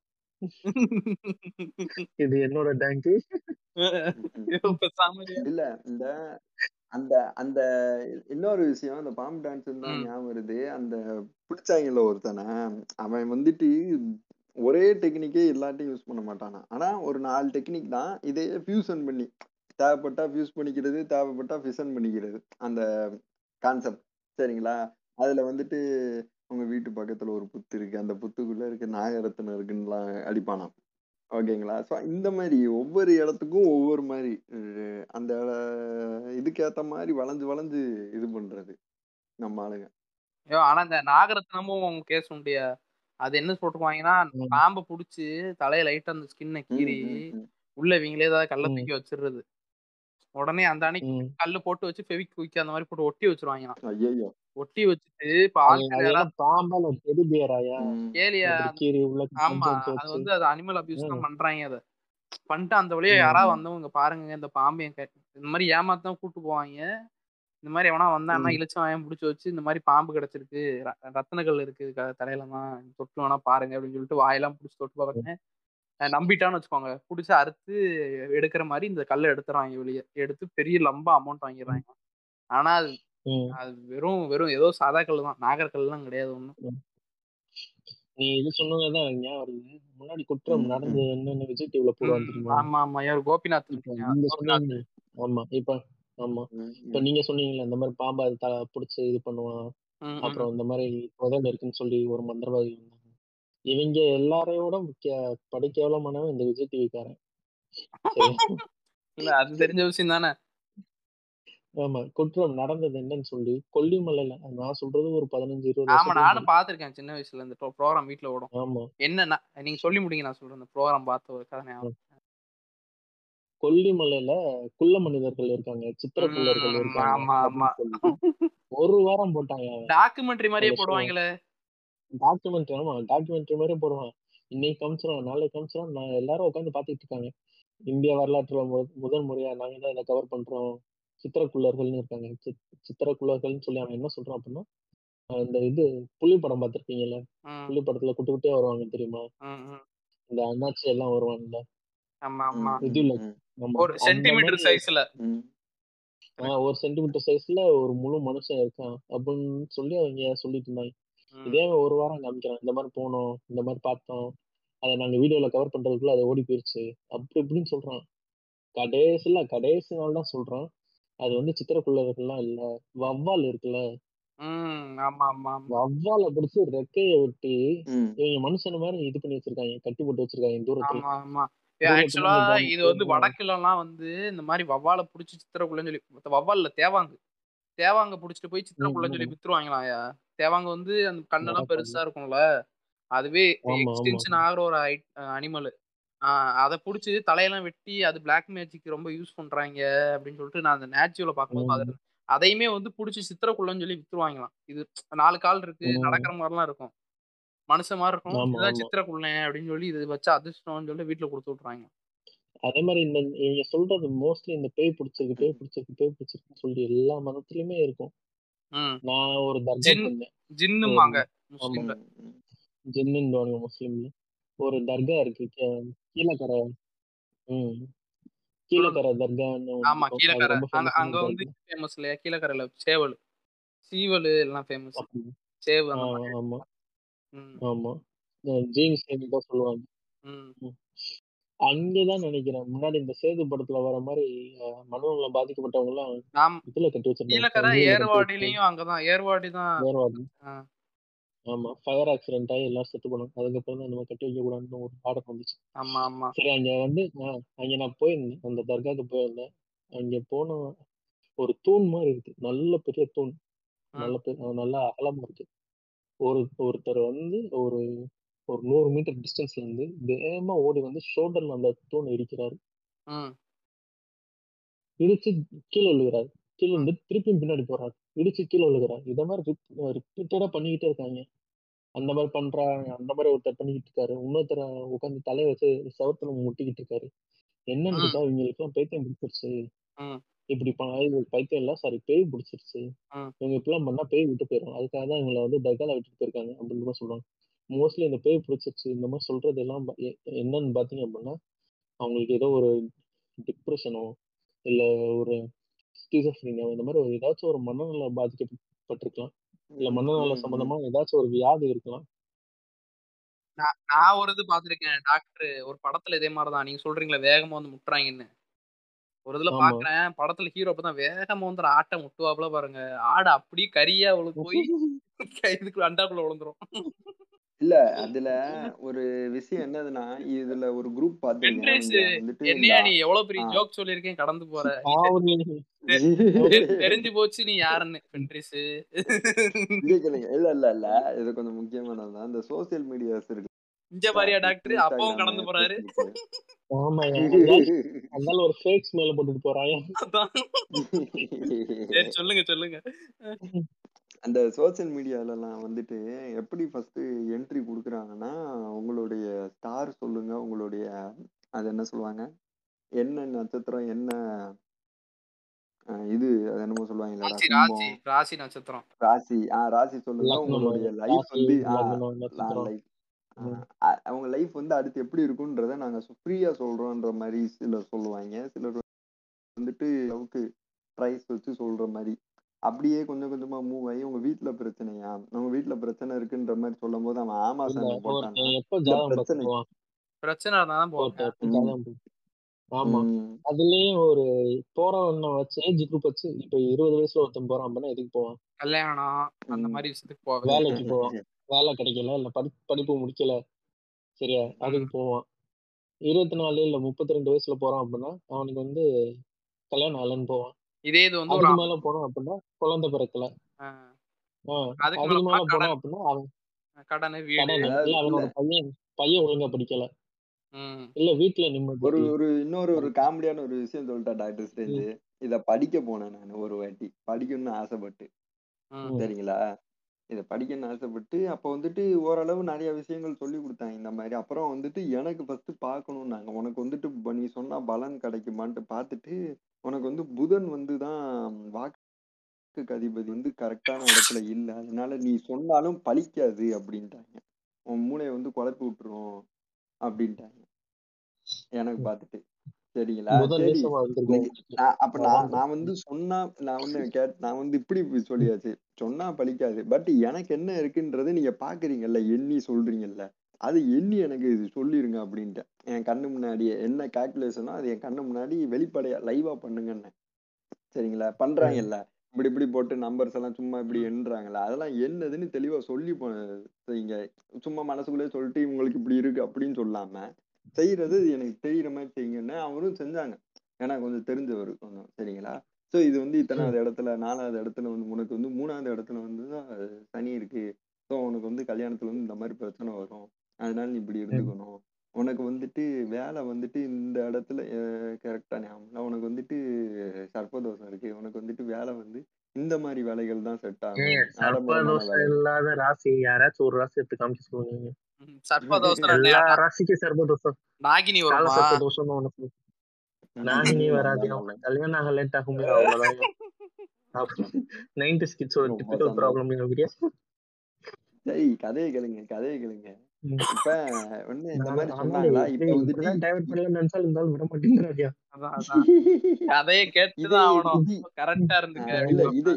D: இது என்னோட டேங்கு
B: ம்.
C: பேசாம இரு.
B: இல்ல இந்த அந்த அந்த இன்னொரு விஷயம் அந்த பாம்பு டான்ஸ் தான்
C: ம்.
B: ஞாபகம் வருது அந்த பிடிச்சாங்கல்ல ஒருத்தனை அவன் வந்துட்டு ஒரே டெக்னிக்கே எல்லாத்தையும் யூஸ் பண்ண மாட்டானா ஆனா ஒரு நாலு டெக்னிக் தான் இதையே ஃபியூசன் பண்ணி தேவைப்பட்டா ஃபியூஸ் பண்ணிக்கிறது தேவைப்பட்டா ஃபிசன் பண்ணிக்கிறது அந்த கான்செப்ட் சரிங்களா அதுல வந்துட்டு உங்க வீட்டு பக்கத்துல ஒரு புத்து இருக்கு அந்த புத்துக்குள்ள இருக்க நாகரத்னம் இருக்குன்னுலாம் அடிப்பானாம் ஓகேங்களா ஸோ இந்த மாதிரி ஒவ்வொரு இடத்துக்கும் ஒவ்வொரு மாதிரி அஹ் அந்த இதுக்கேத்த மாதிரி வளைஞ்சு வளைஞ்சு இது பண்றது நம்ம ஆளுங்க
C: ஐயோ ஆனா இந்த நாகரத்னமும் கேஸ் உண்டியா அது என்ன போட்டுக்குவாங்கன்னா
D: ம்.
C: பாம்பை புடிச்சு தலைய லைட்டா அந்த ஸ்கின்னை
B: ம்,
C: கீறி
B: ம், ம்.
C: உள்ள இவங்களே ஏதாவது கல்ல
D: ம்.
C: தூக்கி வச்சிடுறது உடனே அந்த அன்னைக்கு
D: ம்.
C: கல்லு போட்டு வச்சு ஃபெவிக் குயிக் அந்த மாதிரி போட்டு ஒட்டி வச்சிருவாங்களாம்
B: ஐயையோ
C: ஒட்டி வச்சுட்டு இப்ப
D: அது
C: ஆட்கள்
D: அது
C: யாராவது
D: என்ன பாம்பா இல்ல டெடி பியராயா
B: ம்.
C: கேலியா
D: அப்படி
C: அந்த-
D: கீறி உள்ள
C: ஆமா
D: பஞ்சு
C: அது
D: வச்சு
C: வந்து அது அனிமல் அபியூஸ் தான்
D: ம்.
C: பண்றாங்க அத பண்ணிட்டு அந்த வழியா
D: ம்.
C: யாராவது
B: ம்.
C: வந்தவங்க பாருங்க இந்த பாம்பு என் கை- இந்த மாதிரி ஏமாத்தான் கூட்டு போவாங்க இந்த மாதிரி எவனா வந்தான்னா
D: ம்.
C: இழிச்ச வாயம் பிடிச்சி வச்சு இந்த மாதிரி பாம்பு கிடைச்சிருக்கு ர- ரத்தினக்கல் இருக்கு க- தலையில தான் தொட்டு வேணா பாருங்க அப்படின்னு சொல்லிட்டு வாயெல்லாம் பிடிச்சி தொட்டு பார்க்கறேன் நம்பிட்டான்னு வச்சுக்கோங்க பிடிச்சி அறுத்து எடுக்கிற மாதிரி இந்த கல்லை எடுத்துறாங்க வெளியே எடுத்து பெரிய லம்பா அமௌண்ட் வாங்கிடுறாங்க ஆனா அது
D: ம்.
C: அது வெறும் வெறும் ஏதோ சாதா கல் தான் நாகர்கல்லாம் கிடையாது ஒண்ணும்
D: நீ இது சொன்னதுதான் எனக்கு ஞாபகம் வருது முன்னாடி குற்றம்
B: ம், ம்.
D: நடந்தது என்னன்னு விஜய் டிவில போடுவான்
C: ம்,
D: தெரியுமா
C: ஆமா ஆமா யார் கோபிநாத்
D: இப்ப
C: நினைக்கிறேன்.
D: நீங்க
C: கோபிநாத்
D: சொன்னீங்க ஆமா இப்ப ஆமா
B: ம்,
D: இப்ப
B: ம்.
D: நீங்க சொன்னீங்கல்ல இந்த மாதிரி பாம்பை அது த- புடிச்சு இது பண்ணுவான்
C: ம், ம்.
D: அப்புறம் இந்த மாதிரி புதையல் இருக்குன்னு சொல்லி ஒரு மந்திரவாதி வந்தாங்க இவங்க எல்லாரையோட முக்கிய படி கேவலமானவன் இந்த விஜய் டிவிக்காரன் சரி
C: இல்ல அது தெரிஞ்ச விஷயம் தானே
D: ஆமா குற்றம் நடந்தது என்னன்னு சொல்லி கொல்லிமலையில நான் சொல்றது ஒரு பதினஞ்சு இருபது
C: ஆமா
D: வருஷத்துக்கு
C: நானும்
D: முன்னாடி.
C: பாத்திருக்கேன் சின்ன வயசுல இந்த ப்ரோக்ராம் வீட்ல ஓடும்
D: ஆமா
C: என்னன்னா நீங்க சொல்லி முடிங்க நான் சொல்றேன் இந்த ப்ரோக்ராம் பார்த்த ஒரு கதை ஞாபகம்.
D: கொல்லிமலையில குள்ள மனிதர்கள் இருக்காங்க சித்திர குள்ளர்கள்
C: ம்,
D: இருக்காங்க
C: ஆமா ஆமா
D: அப்படின்னு சொல்லி ஒரு வாரம் போட்டாங்க அவன்
C: டாக்குமெண்ட்ரி மாதிரியே
D: அந்த show.
C: போடுவாங்களே
D: டாக்குமெண்ட்ரி ஆமா டாக்குமெண்ட்ரி மாதிரி போடுவான் இன்னைக்கு காமிச்சிடும் நாளைக்கு காமிச்சிடும் நான் எல்லாரும் உட்காந்து பாத்துட்டு இருக்காங்க இந்திய வரலாற்றுல மு- முதல் முறையா நாங்க தான் இதை கவர் பண்றோம் சித்திரக்குள்ளர்கள்னு இருக்காங்க சித்- சித்திரக்குள்ளர்கள்னு சொல்லி அவன் என்ன சொல்றான் அப்படின்னா அஹ் இந்த இது புலி படம் பார்த்திருப்பீங்கல்ல
C: ம்,
D: புலி படத்துல குட்டி குட்டியா வருவாங்க தெரியுமா
C: ம், ம்.
D: இந்த அண்ணாச்சி எல்லாம் வருவாங்கல்ல
C: ஆமா ஆமா
B: ம்,
D: இதுல
B: ம்,
D: ஆமா
C: ஒரு
D: அந்த
C: சென்டிமீட்டர்
D: மாதிரி
C: சைஸ்ல
B: ம்.
D: ஆஹ் ஒரு சென்டிமீட்டர் சைஸ்ல ஒரு முழு மனுஷன் இருக்கான் அப்படின்னு சொல்லி அவங்க சொல்லிட்டு இருந்தாங்க இதே அவன் ஒரு வாரம் காமிக்கிறான் இந்த மாதிரி போனோம் இந்த மாதிரி பார்த்தோம் அதை நாங்க வீடியோல கவர் பண்றதுக்குள்ள அது ஓடி போயிருச்சு அப்படி இப்படின்னு சொல்றான் கடைசியில கடைசி நாள் தான் சொல்றான் அது வந்து சித்திரக்குள்ளர்கள்லாம் இல்ல வவ்வால் இருக்குல்ல
C: ம் ஆமா ஆமா ஆமா
D: வவ்வாலை பிடிச்சு ரெக்கைய வெட்டி
B: ம்.
D: இவங்க மனுஷன மாதிரி இது பண்ணி வச்சிருக்காங்க கட்டி போட்டு வச்சிருக்காங்க தூரத்துல
C: ஆமா ஆமா
D: தூரத்துல
C: ஆக்சுவலா
D: இருந்து bomb
C: இது வந்து
D: போடுறான்.
C: வடக்குலலாம் வந்து இந்த மாதிரி வவ்வால புடிச்சு சித்திரக்குள்ளன்னு சொல்லி வவ்வால்ல தேவாங்கு தேவாங்க புடிச்சிட்டு போய் சித்திரக்குள்ளன்னு சொல்லி
D: ம்.
C: வித்துருவாங்களாயா தேவாங்க வந்து அந்த கண்ணெல்லாம்
D: வடக்கு.
C: பெருசா இருக்கும்ல அதுவே
D: ஆமா, ஆமா.
C: எக்ஸ்டென்ஷன் ஆகிற ஒரு அனிமல் அதை புடிச்சு தலையெல்லாம் வெட்டி அது பிளாக் மேஜிக் ரொம்ப யூஸ் பண்றாங்க அப்படின்னு சொல்லிட்டு நான் அந்த நேச்சுரல பார்க்கும்போது
D: ம்.
C: பார்த்துருந்தேன் அதையுமே வந்து புடிச்சு சித்திரக்குள்ளன்னு சொல்லி வித்துருவாங்களாம் இது நாலு கால் இருக்கு
D: ம்.
C: நடக்கிற மாதிரிலாம் இருக்கும் மனுஷன் மாதிரி இருக்கும்
D: ஆமா,
C: இதுதான்
D: ஆமா.
C: சித்திரக்குள்ளன் அப்படின்னு சொல்லி இது வச்சு அதிர்ஷ்டம்னு சொல்லிட்டு வீட்டுல கொடுத்து விட்றாங்க
D: அதே மாதிரி இந்த இவங்க சொல்றது மோஸ்ட்லி இந்த பேய் பிடிச்சிருக்கு பேய் பிடிச்சிருக்கு பேய் பிடிச்சிருக்குன்னு சொல்லி எல்லா மதத்துலயுமே இருக்கும்
C: ம்
D: நான் ஒரு தர்கா
C: ஜின்
D: போனேன்
C: ஜின்னுமாங்க
B: ஆமா.
C: முஸ்லீம்ல
B: ம்.
D: ஜின்னுன்னு முஸ்லீம்ல ஒரு தர்கா இருக்கு கீ- கீழக்கரை ம் கீழக்கரை தர்கான்னு ஒண்ணு
C: ஆமா
D: இருக்கும். அது
C: கீழக்கரை
D: ரொம்ப
C: அங்க
D: ஃபேமஸான
C: அங்க வந்து
D: தர்கா
C: ஃபேமஸ் இல்லையா கீழக்கரையில சேவல் சீவல் எல்லாம் ஃபேமஸ்
D: அப்படி.
C: சேவு
D: ஆ,
C: அந்த மாதிரி
D: ஆமா
C: ம்
D: ஆமா ஜீன்ஸ் தான் சொல்லுவாங்க
C: ம்
D: அங்கதான் நினைக்கிறேன் முன்னாடி இந்த சேது படத்துல வர மாதிரி அஹ், மனநலம் பாதிக்கப்பட்டவங்க எல்லாம்
C: நாம்
D: இதுல கட்டி வச்சிருந்தாங்க
C: கீழக்கரை
D: கம்பியில கட்டி வச்சு
C: ஏர்வாடிலையும் அங்கதான் ஏர்வாடி தான்
D: ஏர்வாடி
C: ஆ,
D: ஆமா ஃபயர் ஆக்சிடென்ட் ஆகி எல்லாம் செத்து போனாங்க அதுக்கப்புறம் தான் இந்த மாதிரி கட்டி வைக்க கூடாதுன்னு ஒரு ஆர்டர் வந்துச்சு
C: ஆமா ஆமா
D: சரி அங்க வந்து நான் அங்க நான் போயிருந்தேன் அந்த தர்காக்கு போயிருந்தேன் அங்க போன ஒரு தூண் மாதிரி இருக்கு நல்ல பெரிய தூண்
C: ம்
D: நல்ல பெரிய நல்ல அகலமா இருக்கு ஒரு ஒருத்தர் வந்து ஒரு ஒரு நூறு மீட்டர் டிஸ்டன்ஸ்ல இருந்து வேகமா ஓடி வந்து ஷோல்டர்ல அந்த தூணை இடிக்கிறாரு
C: ம்
D: இடிச்சு கீழே விழுகிறாரு கீழே வந்து திருப்பியும் பின்னாடி போறாரு இடிச்சு கீழே விழுகிறாரு இத மாதிரி ரிப்பீட்டடா பண்ணிக்கிட்டே இருக்காங்க அந்த மாதிரி பண்றாங்க அந்த மாதிரி ஒருத்தர் பண்ணிக்கிட்டு இருக்காரு இன்னொருத்தர் உட்காந்து தலையை வச்சு செவத்துல முட்டிக்கிட்டு இருக்காரு என்னன்னு
C: ம்
D: கேட்டா இவங்களுக்கு எல்லாம் பைத்தியம் பிடிச்சிருச்சு
C: ம்
D: இப்படி பண்ண இவங்களுக்கு பைத்தியம் இல்ல சாரி பேய் பிடிச்சிருச்சு
C: ம்
D: இவங்க இப்படிலாம் பண்ணா பேய் விட்டு போயிடும் அதுக்காக தான் இவங்களை வந்து தர்கால விட்டுட்டு போயிருக்காங்க அப்படின்னு கூட சொல்லுவாங்க மோஸ்ட்லி இந்த பேய் பிடிச்சிருச்சு இந்த மாதிரி சொல்றது எல்லாம் ப- எ- என்னன்னு பாத்தீங்க அப்படின்னா அவங்களுக்கு ஏதோ ஒரு டிப்ரெஷனோ இல்ல ஒரு ஸ்கிசோஃப்ரினியா இந்த மாதிரி ஒரு ஏதாச்சும் ஒரு மனநல பாதிக்கப்பட்டிருக்கலாம் இல்ல
B: ம்,
D: மனநல
B: ம், ம்.
D: சம்பந்தமா ஏதாச்சும் ஒரு வியாதி இருக்கலாம்
C: நான் நான் ஒரு இது பார்த்துருக்கேன் டாக்டர் ஒரு படத்துல இதே மாதிரிதான் நீங்க சொல்றீங்களே வேகமா வந்து முட்டுறாங்கன்னு ஒரு இதுல
D: ஆமா.
C: பாக்குறேன் படத்துல ஹீரோ அப்பதான் வேகமா வந்து ஒரு ஆட்டை முட்டுவாப்புல பாருங்க ஆடு அப்படியே கரியா அவளுக்கு போய் இதுக்கு அண்டாக்குள்ள விழுந்துரும்
B: இல்ல அதுல ஒரு விஷயம் என்னதுன்னா இதுல ஒரு குரூப் பாத்துருக்கேன்
C: வெண்ட்ரேஸ்
B: இங்க வந்துட்டு
C: என்னையா
B: இந்த-
C: நீ எவ்வளவு பெரிய
B: ஆ.
C: ஜோக் சொல்லியிருக்கேன் கடந்து போற
D: ஆவணி
C: தெ- தெரிஞ்சு போச்சு நீ யாருன்னு பென்ட்ரிஸ்
B: இங்க கேளுங்க இல்ல இல்ல இல்ல இது கொஞ்சம் முக்கியமானதுதான் இந்த சோசியல் மீடியாஸ் இருக்கு
C: இங்க பாரியா டாக்டர் அப்பவும் கடந்து போறாரு
D: ஆமா அதனால ஒரு ஃபேக் ஸ்மெல் போட்டுட்டு போறாயா
C: அதான் சரி சொல்லுங்க சொல்லுங்க
B: அந்த சோசியல் மீடியாலலாம் வந்துட்டு எப்படி ஃபர்ஸ்ட் என்ட்ரி கொடுக்குறாங்கன்னா உங்களுடைய ஸ்டார் சொல்லுங்க உங்களுடைய அது என்ன சொல்லுவாங்க என்ன நட்சத்திரம் என்ன அஹ், இது அது என்னமோ சொல்லுவாங்களா
C: ராசி ராசி ராசி நட்சத்திரம்
B: ராசி ஆ ராசி சொல்லுங்க
D: லக்னம்,
B: உங்களுடைய லைஃப்
D: ராசி,
B: வந்து ஆ,
D: லக்னம், நட்சத்திரம்.
B: லைஃப்
D: ம்.
B: அவங்க லைஃப் வந்து அடுத்து எப்படி இருக்குன்றத நாங்க ஃப்ரீயா சொல்றோம்ன்ற மாதிரி சிலர் சொல்லுவாங்க சிலர் வந்துட்டு அளவுக்கு ப்ரைஸ் வச்சு சொல்ற மாதிரி அப்படியே கொஞ்சம் கொஞ்சமா மூவ் ஆகி உங்க வீட்ல பிரச்சனையா உங்க வீட்ல பிரச்சனை இருக்குன்ற மாதிரி சொல்லும் போது அவன் ஆமா
D: இல்ல
B: சார் போட்டானா
D: ஒருத்தன் எப்ப
B: இந்த
D: ஜாதகம்
B: பிரச்சனை
D: பார்த்துக்குவான்
C: பிரச்சனை இருந்தாதான்
D: ஒருத்தன்
C: போவேன்
D: எப்ப
B: ம்.
D: ஜாதகம் பார்த்து- ஆமா
B: ம்.
D: அதுலயும் ஒரு போறவன வச்சு ஏஜ் குரூப் வச்சு இப்ப இருபது வயசுல ஒருத்தன் போறான் அப்படின்னா எதுக்கு போவான்
C: கல்யாணம் அந்த
B: ம்.
C: மாதிரி விஷயத்துக்கு போவேன்
D: வேலைக்கு போவான் வேலை கிடைக்கல இல்ல படி படிப்பு முடிக்கல சரியா அதுக்கு போவான் இருபத்தி நாலு இல்ல முப்பத்தி ரெண்டு வயசுல போறான் அப்படின்னா அவனுக்கு வந்து கல்யாணம் ஆகலன்னு போவான்
C: இதே இது வந்து ஒரு
D: அதுக்கு மேல போனான் அப்படின்னா குழந்தை பிறக்கல
C: ஆ,
D: ஆஹ்
C: அதுக்கு
D: அதுக்கு
C: மேல
D: மேல
C: போனா
D: போனான்
C: கடன்
D: அப்படின்னா அவன்
C: கடன் வீடு
D: கடன்
B: அதாவது
D: இல்ல அவனோட
B: இல்ல.
D: பையன் பையன் ஒழுங்கா படிக்கல
C: ம்
D: இல்ல வீட்டுல நிம்மதி
B: ஒரு ஒரு இன்னொரு ஒரு காமெடியான ஒரு விஷயம் சொல்லிட்டா டாக்டர் ஸ்ட்ரேஞ்சு இத படிக்க போனேன் நான் ஒரு வாட்டி படிக்கணும்னு ஆசைப்பட்டு
C: ம்
B: சரிங்களா இதை படிக்கணும்னு ஆசைப்பட்டு அப்போ வந்துட்டு ஓரளவு நிறைய விஷயங்கள் சொல்லி கொடுத்தாங்க இந்த மாதிரி அப்புறம் வந்துட்டு எனக்கு ஃபர்ஸ்ட் பார்க்கணும்னாங்க உனக்கு வந்துட்டு இப்ப நீ சொன்னா பலன் கிடைக்குமான்ட்டு பார்த்துட்டு உனக்கு வந்து புதன் வந்து தான் வாக்குக்கு அதிபதி வந்து கரெக்டான இடத்துல இல்லை அதனால நீ சொன்னாலும் பலிக்காது அப்படின்ட்டாங்க உன் மூளையை வந்து குழப்பி விட்டுரும் அப்படின்ட்டாங்க எனக்கு பார்த்துட்டு சரிங்களா
D: முதல்
B: சரி
D: தேசமா இருந்திருக்கும்
B: எனக்கு
D: உங்களுக்கு.
B: நான் அப்ப நான்
D: அதான்
B: நான் வந்து சொன்னா நான் வந்து கேட் நான் வந்து இப்படி இப்படி சொல்லியாச்சு சொன்னா பலிக்காது பட் எனக்கு என்ன இருக்குன்றது நீங்க பாக்குறீங்கல்ல எண்ணி சொல்றீங்கல்ல அது எண்ணி எனக்கு இது சொல்லிருங்க அப்படின்ட்டு என் கண்ணு முன்னாடியே என்ன கால்குலேஷனோ அது என் கண்ணு முன்னாடி வெளிப்படையா லைவா பண்ணுங்கன்னு சரிங்களா பண்றாங்கல்ல இப்படி இப்படி போட்டு நம்பர்ஸ் எல்லாம் சும்மா இப்படி எண்ணுறாங்கல்ல அதெல்லாம் என்னதுன்னு தெளிவா சொல்லி போ- செய்யுங்க சும்மா மனசுக்குள்ளே சொல்லிட்டு இவங்களுக்கு இப்படி இருக்கு அப்படின்னு சொல்லாம செய்யறது எனக்கு தெரியுற மாதிரி செய்யுங்கன்னு அவரும் செஞ்சாங்க ஏன்னா கொஞ்சம் தெரிஞ்சவர் கொஞ்சம் சரிங்களா சோ இது வந்து இத்தனாவது இடத்துல நாலாவது இடத்துல வந்து உனக்கு வந்து மூணாவது இடத்துல வந்து தான் சனி இருக்கு ஸோ உனக்கு வந்து கல்யாணத்துல வந்து இந்த மாதிரி பிரச்சனை வரும் அதனால நீ இப்படி இருந்துக்கணும் உனக்கு வந்துட்டு வேலை வந்துட்டு இந்த இடத்துல கரெக்டா ஞாபகம் உனக்கு வந்துட்டு சர்ப்பதோஷம் இருக்கு உனக்கு வந்துட்டு வேலை வந்து இந்த மாதிரி வேலைகள் தான் செட் ஆகும் ஆடம்பரமான
D: சர்ப்பதோஷம்
B: வேலை
D: இல்லாத ராசி யாராச்சும் ஒரு ராசி எடுத்து காமிச்சு சொல்லுங்க
C: ம், சர்ப்பதோஷம்
D: எல்லா ராசிக்கும் சர்ப்பதோஷம்
C: நாகினி
D: கால
C: வருமா
D: சர்ப்பதோஷம்னு ஒண்ணு சொல்லு. நாகினி வராது அவனுக்கு கல்யாணம் ஆக லேட் ஆகுமே அவ்வளவுதான் நைன்டி ஸ்கிட்ஸோட
B: ரொம்ப
D: டிபிக்கல்
B: சந்தோஷம்.
D: ப்ராப்ளம் அப்படியா
B: சரி கதையை கேளுங்க கதையை கேளுங்க
D: ம்.
B: இப்ப ஒண்ணு இந்த மாதிரி
D: ஆனா,
B: சொன்னாங்களா இப்ப
D: டேய்,
B: வந்துட்டு
D: இப்படிதான் divert பண்ணலாம்னு நினைச்சாலும் இருந்தாலும் விட மாட்டேங்கிறாரியா
C: அதான் அதான் கதையை கேட்டுதான்
B: இதே
C: ஆகணும்
B: இது-
C: கரெக்டா இருந்துக்க
B: ஆஹ் இல்ல இதை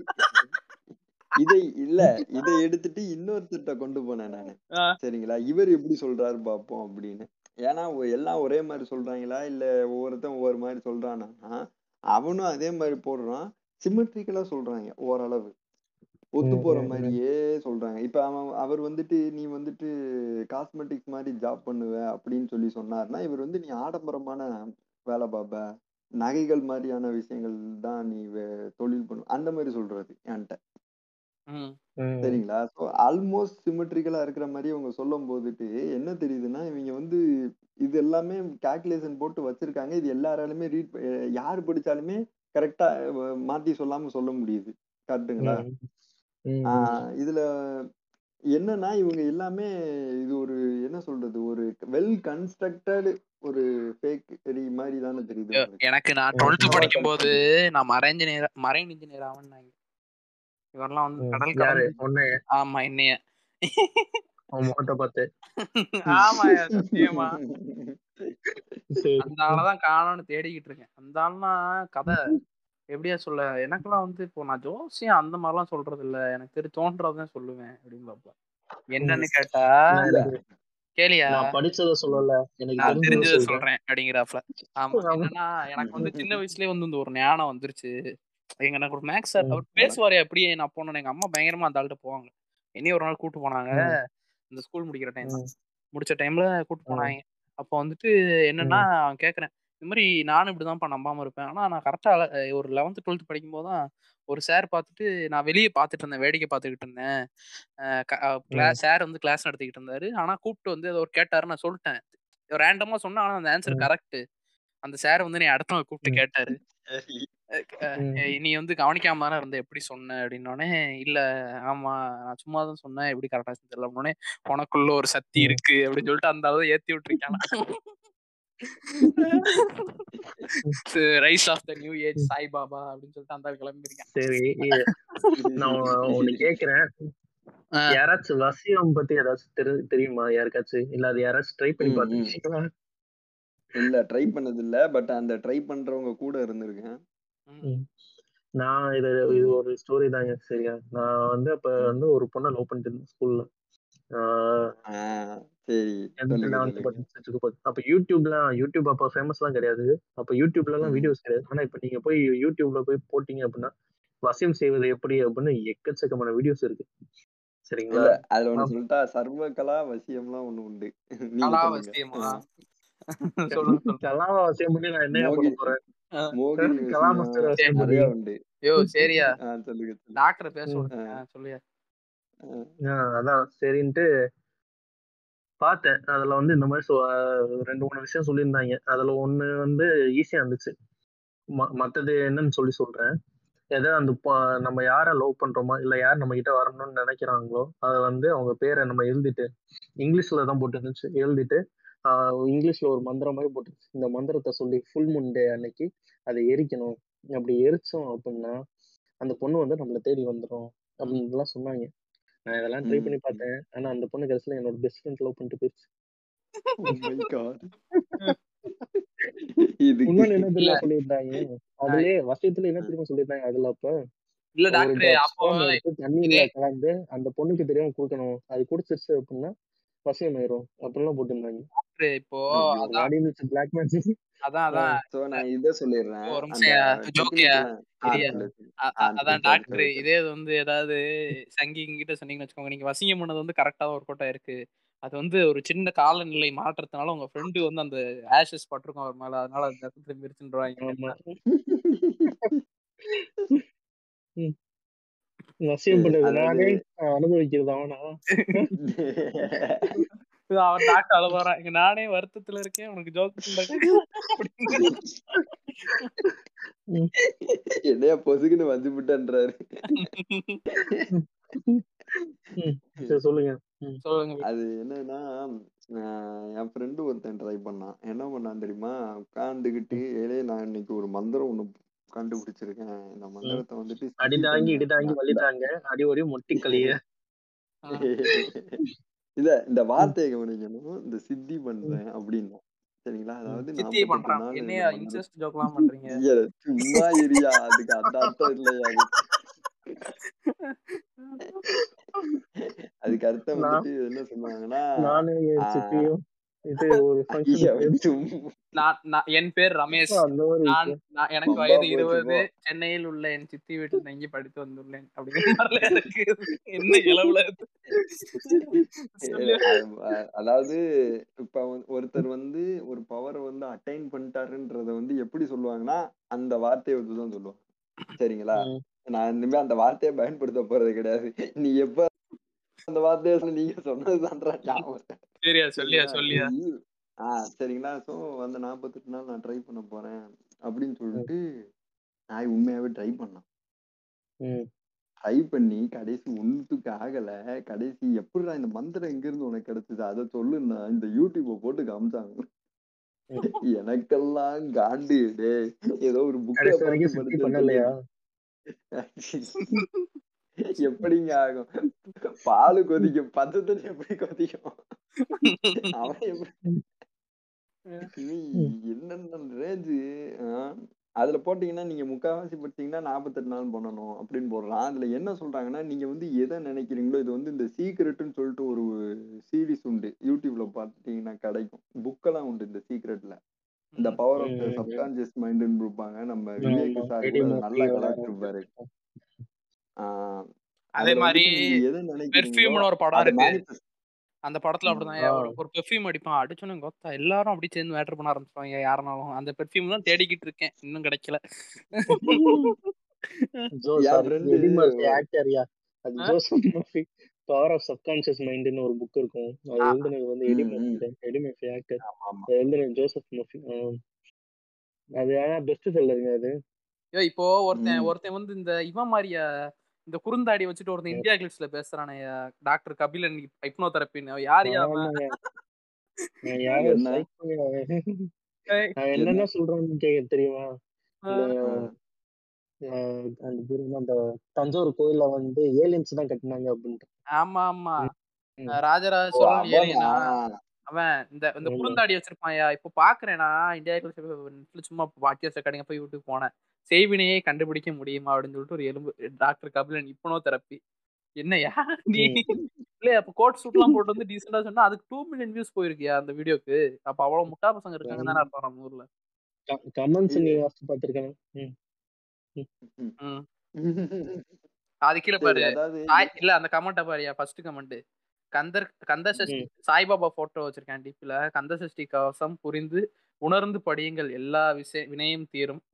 B: இதை இல்ல இதை எடுத்துட்டு இன்னொருத்தர்ட்ட கொண்டு போனேன் நானு
C: ஆ.
B: சரிங்களா இவர் எப்படி சொல்றாரு பாப்போம் அப்படின்னு ஏன்னா ஒ- எல்லாம் ஒரே மாதிரி சொல்றாங்களா இல்ல ஒவ்வொருத்தன் ஒவ்வொரு மாதிரி சொல்றானா அவனும் அதே மாதிரி போடுறான் சிமெட்ரிக்கலா சொல்றாங்க ஓரளவு ஒத்து
D: ம்,
B: போற
D: ம், ம்.
B: மாதிரியே சொல்றாங்க இப்ப அவன் அவர் வந்துட்டு நீ வந்துட்டு காஸ்மெட்டிக்ஸ் மாதிரி ஜாப் பண்ணுவ அப்படின்னு சொல்லி சொன்னாருன்னா இவர் வந்து நீ ஆடம்பரமான வேலை பார்ப்ப நகைகள் மாதிரியான விஷயங்கள் தான் நீ வே- தொழில் பண்ணுவ அந்த மாதிரி சொல்றது என்கிட்ட
C: ம்
D: ம்.
B: சரிங்களா ஸோ ஆல்மோஸ்ட் சிமெட்ரிக்கலா இருக்கிற மாதிரி அவங்க சொல்லும் போதுட்டு என்ன தெரியுதுன்னா இவங்க வந்து இது எல்லாமே கால்குலேஷன் போட்டு வச்சிருக்காங்க இது எல்லாராலுமே ரீட் யார் படிச்சாலுமே கரெக்டா மாத்தி சொல்லாம சொல்ல முடியுது கரெக்ட்டுங்களா
D: ம். ம், ம்.
B: ஆஹ் இதுல என்னன்னா இவங்க எல்லாமே இது ஒரு என்ன சொல்றது ஒரு வெல் கன்ஸ்ட்ரக்டட் ஒரு ஃபேக் மாதிரி தானே தெரியுது உங்களுக்கு
C: எனக்கு நான்
D: ம்.
C: டுவெல்த் படிக்கும் போது நான் மர இன்ஜினியர் மரைன் இன்ஜினியர் ஆவன்னாங்க இவரெல்லாம் வந்து
D: ம்.
C: கடல்
D: யாரு
C: கடந்து
D: உன்னை
C: ஆமா என்னைய
D: அவன் முகத்தை பார்த்து
C: ஆமா சத்தியமா
D: சரி
C: அந்த ஆளதான் காணோம்னு தேடிக்கிட்டு இருக்கேன் அந்த ஆள்னா கதை எப்படியா சொல்ல எனக்கெல்லாம் வந்து இப்போ நான் ஜோசியம் அந்த மாதிரிலாம் சொல்றது இல்ல எனக்கு தெரிஞ்சு தோன்றதான் சொல்லுவேன் அப்படின்னு பாப்பா என்னன்னு கேட்டா
D: நான் எனக்கு
C: கேளியா
D: நான் படிச்சத சொல்லல எனக்கு
C: நான்
D: தெரிஞ்சதை
C: தெரிஞ்சதை
D: சொல்றேன்
C: சொல்றேன் அப்படிங்கிறாப்ல ஆமா
D: ஆமா.
C: என்னன்னா எனக்கு வந்து சின்ன வயசுலயே வந்து இந்த ஒரு ஞானம் வந்துருச்சு எங்க எனக்கு ஒரு மேக்ஸ் சார்
D: ம்.
C: அவர் பேசுவாரு அப்படியே நான் போனேன் எங்க அம்மா பயங்கரமா அந்த ஆள்கிட்ட போவாங்க என்னையும் ஒரு நாள் கூட்டு போனாங்க
D: ம்.
C: இந்த ஸ்கூல் முடிக்கிற டைம்
D: ம்.
C: முடிச்ச டைம்ல கூட்டு
D: ம்.
C: போனாங்க அப்போ வந்துட்டு என்னன்னா அவன் கேக்குறேன் இந்த மாதிரி நானும் இப்படிதான்ப்பா நம்பாம இருப்பேன் ஆனா நான் கரெக்டா ஒரு லெவன்த் டுவெல்த் படிக்கும் போதுதான் ஒரு சார் பார்த்துட்டு நான் வெளியே பார்த்துட்டு இருந்தேன் வேடிக்கை பார்த்துக்கிட்டு இருந்தேன் கிளாஸ் சார் வந்து கிளாஸ் நடத்திக்கிட்டு இருந்தாரு ஆனா கூப்பிட்டு வந்து ஏதோ ஒரு கேட்டாரு நான் சொல்லிட்டேன் ரேண்டமா சொன்னா ஆனா அந்த ஆன்சர்
D: ம்.
C: கரெக்ட் அந்த சார் வந்து நீ அடுத்தவங்க கூப்பிட்டு
D: ம்.
C: கேட்டாரு அஹ்
D: ம்.
C: அஹ் நீ வந்து கவனிக்காம தானே இருந்த எப்படி சொன்ன அப்படின்னோடனே இல்ல ஆமா நான் சும்மா தான் சொன்னேன் எப்படி கரெக்டா தெரியல அப்படின்னோடனே உனக்குள்ள ஒரு சக்தி
D: ம்.
C: இருக்கு அப்படின்னு சொல்லிட்டு அந்த அளவு ஏத்தி விட்டுருக்கானா rise of the new age Sai Baba அப்படின்னு சொல்லிட்டு அந்த ஆள் கிளம்பிருக்கான்
D: சரி இ- நான் ஒண்ணு கேக்குறேன்
C: ஆஹ்
D: யாராச்சும் வசியம் பத்தி ஏதாச்சும் தெரி தெரியுமா யாருக்காச்சும் இல்ல அது யாராச்சும் ட்ரை பண்ணி
B: ம், ம்.
D: பாத்துருக்கீங்களா
B: இல்ல ட்ரை பண்ணது இல்ல பட் அந்த ட்ரை பண்றவங்க கூட இருந்திருக்கேன்
C: உம்
D: ம். நான் இது இது ஒரு ஸ்டோரி தாங்க சரியா நான் வந்து அப்ப வந்து ஒரு பொண்ணை லவ் பண்ணிட்டு இருந்தேன் ஸ்கூல்ல
B: ஆஹ் சரி சொல்லுங்க
D: லெவன்த்
B: சொல்லுங்க
D: படிச்சுட்டு அப்ப யூடியூப்லாம் யூடியூப் அப்ப ஃபேமஸ் எல்லாம் கிடையாது அப்ப யூடியூப்ல எல்லாம்
B: ம்.
D: வீடியோஸ் கிடையாது ஆனா இப்ப நீங்க போய் யூடியூப்ல போய் போட்டீங்க அப்படின்னா வசியம் செய்வது எப்படி அப்படின்னு எக்கச்சக்கமான வீடியோஸ் இருக்கு சரிங்களா
B: இல்ல அதுல ஒண்ணு
D: ஆ.
B: சொல்லிட்டா சர்வ கலா வசியம்லாம் ஒண்ணு உண்டு நீங்க
C: கலா
B: சொல்லுங்க
C: வசியமா
B: ஆஹ்
C: சொல்லுங்க சொல்லுங்க
D: கலாவ வசியம் பண்ணி நான் என்ன பண்ண
B: மோகினி
D: போறேன்
C: ஆஹ்
B: மோகினி
D: கலா
B: வசியம்
D: மாஸ்டர் வசியம் பண்ணி
B: நிறைய உண்டு
C: யோ சரியா
B: ஆஹ் சொல்லுங்க சொல்லுங்க
C: டாக்டரை பேச
D: ம்.
C: விடுங்க ஆஹ் சொல்லுயா
B: ஆஹ்
D: ஆ, அதான் சரின்ட்டு பார்த்தேன் அதுல வந்து இந்த மாதிரி சொ- அஹ் ரெண்டு மூணு விஷயம் சொல்லியிருந்தாங்க அதுல ஒண்ணு வந்து ஈஸியா இருந்துச்சு ம- மத்தது என்னன்னு சொல்லி சொல்றேன் ஏதோ அந்த ப- நம்ம யாரை லவ் பண்றோமோ இல்ல யார் நம்ம கிட்ட வரணும்னு நினைக்கிறாங்களோ அதை வந்து அவங்க பேரை நம்ம எழுதிட்டு இங்கிலீஷ்ல தான் போட்டு இருந்துச்சு எழுதிட்டு ஆஹ் இங்கிலீஷ்ல ஒரு மந்திரம் மாதிரி போட்டு இந்த மந்திரத்தை சொல்லி ஃபுல் மூன் டே அன்னைக்கு அதை எரிக்கணும் அப்படி எரிச்சோம் அப்படின்னா அந்த பொண்ணு வந்து நம்மளை தேடி வந்துடும் அப்படின்லாம் சொன்னாங்க நான் இதெல்லாம் ட்ரை
B: ம்.
D: பண்ணி பார்த்தேன் ஆனா அந்த பொண்ணு கடைசியில என்னோட பெஸ்ட் ஃப்ரெண்ட் லவ் பண்ணிட்டு போயிடுச்சு
B: Oh my God. இதுக்கு
D: இன்னொன்னு என்ன
C: இல்ல
D: தெரியுமா சொல்லியிருந்தாங்க அதுலயே வசியத்துல என்ன தெரியுமா சொல்லியிருந்தாங்க அதுல அப்ப
C: இல்ல
D: ஒரு
C: டாக்டர்
D: drop
C: அப்போ
D: sperm எடுத்து தண்ணியில
C: இதே
D: கலந்து அந்த பொண்ணுக்கு தெரியாம கொடுக்கணும் அது குடிச்சிருச்சு அப்படின்னா வசியம் ஆயிரும் அப்படிலாம் போட்டிருந்தாங்க
C: டாக்டர் இப்போ
B: ஐயோ
D: ஒரு
C: அதான்
D: வாடி இருந்துச்சு பிளாக் மேஜிக்
C: அதான் அதான்
B: சோ நான் இத சொல்லிடுறேன்
C: ஒரு
B: அந்த
C: நிமிஷம் ஜோக்கியா
B: டெக்னிக் ஆ
C: சரியா
B: சொல்லு சொல்லு.
C: அ-
B: ஆ
C: அ- அதான்
B: சரி
C: டாக்டர்
B: சரி சரி
C: இதே இது வந்து ஏதாவது சங்கி கிட்ட சொன்னீங்கன்னு வச்சுக்கோங்க நீங்க வசியம் பண்ணது வந்து கரெக்டா தான் ஒர்க் அவுட் ஆயிருக்கு அது வந்து ஒரு சின்ன காலநிலை மாற்றத்தினால உங்க ஃப்ரெண்டு வந்து அந்த ஆஷஸ் பட்டிருக்கும் அவர் மேல அதனால அந்த இடத்துல மிரிச்சுருவாங்க
D: ஆமா ம். வசியம் பண்ணது
B: அதாவது
D: நானே ஆஹ் அனுபவிக்கிறது அவனா
C: அவன் டாக்டர் அழ போறான் இங்க நானே வருத்தத்துல இருக்கேன் உனக்கு ஜோக்
D: ம்.
B: என்னையா பொசுக்குன்னு வந்து விட்டன்றாரு
D: ம். சரி சொல்லுங்க ம்.
C: சொல்லுங்க
B: அது என்னன்னா ஆஹ் என் ஃப்ரெண்டு ஒருத்தன் ட்ரை பண்ணான் என்ன பண்ணான் தெரியுமா உட்காந்துக்கிட்டு ஏலே நான் இன்னைக்கு ஒரு மந்திரம் ஒண்ணு கண்டுபிடிச்சிருக்கேன் இந்த
D: ம்.
B: மந்திரத்தை வந்துட்டு
D: அடி
B: சித்தி
D: தாங்கி
B: பண்ணு
D: இடி தாங்கி
B: நான்
D: வலி
B: இந்த
D: தாங்க அடி ஒரே மொட்டி கலிய
B: இத இந்த
D: ம்.
B: வார்த்தையை கவனிக்கணும் இந்த சித்தி
D: ம்.
B: பண்றேன் அப்படின்னா சரிங்களா
D: ம்.
B: அதாவது
C: சித்தியை
B: நாற்பத்தெட்டு
C: பண்றான்
B: நாள் இந்த
C: என்னையா
B: மந்திரம்
C: இன்செஸ்ட் ஜோக்லாம் பண்றீங்க
B: ஐயா, சும்மா இரியா அதுக்கு அந்த அர்த்தம் இல்லையா அது அதுக்கு அர்த்தம்
D: நான்
B: வந்துட்டு என்ன சொன்னாங்கன்னா
D: நானு என்
B: ஆஹ்
D: சித்தியும் இது ஒரு
B: ஐயா,
D: ஃபங்க்ஷனுக்கு போயிருந்தோம்
B: சும்மா
C: நான் நான் என் பேர் ரமேஷ்
D: அந்த மாதிரி
C: நான்
D: விஷயம்
C: நான் எனக்கு
B: பம்பா
C: வயது
B: போச்சு
C: இருபது
B: போ
C: சென்னையில் உள்ள என் சித்தி வீட்டில் தங்கி படித்து வந்துள்ளேன் அப்படிங்கிற மாதிரில இருக்கு என்ன இளவுல இது? சொல்லு
B: அது- அ- அதாவது இப்ப வந்து ஒருத்தர் வந்து ஒரு பவரை வந்து அட்டைன் பண்ணிட்டாருன்றத வந்து எப்படி சொல்லுவாங்கன்னா அந்த வார்த்தையை வச்சு தான் சொல்லுவாங்க சரிங்களா
D: ம்.
B: நான் இனிமே அந்த வார்த்தையை பயன்படுத்த போறது கிடையாது நீ எப்ப அந்த வார்த்தையை சொன்ன- நீங்க சொன்னதுதான்றா ஞாபகம்
C: சரியா சொல்லியா
B: சரிங்களா
C: சொல்லியா
B: நீ- ஆ சரிங்களா சோ அந்த நாற்பத்தெட்டு நாள் நான் ட்ரை பண்ண போறேன் அப்படின்னு
D: ம்.
B: சொல்லிட்டு நான் உண்மையாவே ட்ரை பண்ணேன்
D: ம்.
B: ட்ரை பண்ணி கடைசி ஒண்ணுத்துக்கு ஆகல கடைசி எப்படிடா இந்த மந்திரம் எங்க இருந்து உனக்கு கிடைச்சது அதை சொல்லுன்னா இந்த யூடியூப போட்டு காமிச்சாங்க
D: ம்.
B: எனக்கெல்லாம் காண்டு டேய் ஏதோ ஒரு புக்ல
D: கடைசி
B: பார்த்து
D: வரைக்கும் சித்தி
B: படிச்சேன்னு
D: பண்ணலையா
B: எப்படிங்க ஆகும் பால் கொதிக்கும் பதத்துல எப்படி கொதிக்கும் அவன் எப்படி
D: ம்.
B: இவன்
D: ம்.
B: என்னென்ன ரேஞ்சு அதுல போட்டீங்கன்னா நீங்க முக்காவாசி படிச்சீங்கன்னா நாற்பத்தெட்டு நாள் பண்ணணும் அப்படின்னு போடுறான் அதுல என்ன சொல்றாங்கன்னா நீங்க வந்து எதை நினைக்கிறீங்களோ இது வந்து இந்த சீக்ரெட்னு சொல்லிட்டு ஒரு சீரிஸ் உண்டு யூடியூப்ல பாத்தீங்கன்னா கிடைக்கும் புக்கெல்லாம் உண்டு இந்த சீக்ரெட்ல இந்த
C: ம்.
B: பவர் ஆஃப் த
D: ம்.
B: சப்கான்சியஸ் மைண்டுன்னு இருப்பாங்க நம்ம விவேக்
D: ஆமா
B: சார்
D: எடி
B: கூட அதை நல்லா
D: மர்ஃபியோட
B: கலாச்சிருப்பாரு ஆஹ்
C: அதே
B: அதுல
C: மாதிரி
B: வந்துட்டு நீங்க எதை நினைக்கிறீங்களோ
C: பெர்ஃப்யூம்னு ஒரு படம்
B: அதை
C: இருக்கு
B: மேனிஃபெஸ்ட்
C: அந்த படத்துல அப்படிதான்
D: ஆ
C: ஒரு ஒரு பெர்ஃப்யூம் அடிப்பான் அடிச்சோன்னு கொத்தா எல்லாரும் அப்படி சேர்ந்து மேட்டர் பண்ண ஆரம்பிச்சிருவாங்க யாருனாலும் அந்த பெர்ஃப்யூம் தான் தேடிக்கிட்டு இருக்கேன் இன்னும் கிடைக்கல
D: ஜோ
B: என்
D: சாரி
B: ஃப்ரெண்டு
D: எடி மர்ஃபி ஆக்டர்யா அது
C: ஆ?
D: Joseph Murphy power of subconscious மைண்டுன்னு ஒரு புக் இருக்கும் அது
C: ஆ,
D: எழுதுனது வந்து எடி
B: ம்
D: மர்ஃபி
B: ம்
D: தான் எடி மர்ஃபி ஆக்டர்
B: ஆமா ஆமா
D: அது எழுதுனது ஜோசப் மர்ஃபி ஆ. அது ஆனா பெஸ்ட் செல்லருங்க அது
C: ஐயோ, இப்போ ஒருத்தன்
B: ம்
C: ஒருத்தன் வந்து இந்த இவன் மாதிரிய இந்த குறுந்தாடி வச்சுட்டு ஒருத்தன்
D: ம்.
C: இந்தியா கிளிப்ஸ்ல பேசுறானே டாக்டர் கபிலன் ஹைப்னோ தெரப்பின்னு யார் அவன்
D: ஆமாங்க நான் யாரோ
B: என்ன
D: சைக்கோயா அவன்.
C: ஏய்,
D: அவன்
B: என்ன
D: என்னென்ன சொல்றான்னு கேட்க தெரியுமா
C: ஆ,
D: இந்த
B: ஆஹ்
D: ஆஹ், அந்த பேர் என்ன, அந்த தஞ்சாவூர் கோயில வந்து ஏலியன்ஸ் தான் கட்டினாங்க அப்படின்ட்டு
C: ஆமா ஆமா
D: ம், ம்.
C: ராஜராஜ
B: ஓ
C: சோழன்
B: அவனா
C: ஏலியனா அவன் இந்த இந்த
D: ஆமா
C: குறுந்தாடி வச்சிருப்பான்யா இப்போ பாக்குறேன் நான் இந்தியா கிளிப்ஸ் சும்மா வாக்கிய செக்காடிங்க போய் யூடியூப் போனேன் செய்வினையை கண்டுபிடிக்க முடியுமா அப்படின்னு சொல்லிட்டு ஒரு எலும்பு டாக்டர் கபிலன் இப்பனோ தெரப்பி என்னையா நீ
D: ம்.
C: இல்ல அப்ப கோட் சூட் எல்லாம் போட்டு வந்து டீசெண்டா சொன்னா அதுக்கு டூ மில்லியன் வியூஸ் போயிருக்கியா அந்த வீடியோக்கு அப்ப அவ்வளவு முட்டா பசங்க இருக்காங்க தானே அர்த்தம் நம்ம ஊர்ல
D: கமெண்ட்ஸ் நீ வாசிச்சு பார்த்திருக்கேன் ம்
C: ம். அது கீழே
B: சரி
C: பாரு
B: அதாவது
C: சாய் இல்ல அந்த கமெண்ட்ட பாருயா ஃபர்ஸ்ட் கமெண்ட் கந்தர் கந்த சஷ்டி
D: ம்.
C: சாய்பாபா போட்டோ வச்சிருக்கேன் டிப்ல கந்த சஷ்டி கவசம் புரிந்து உணர்ந்து படியுங்கள் எல்லா விஷய வினையும் தீரும்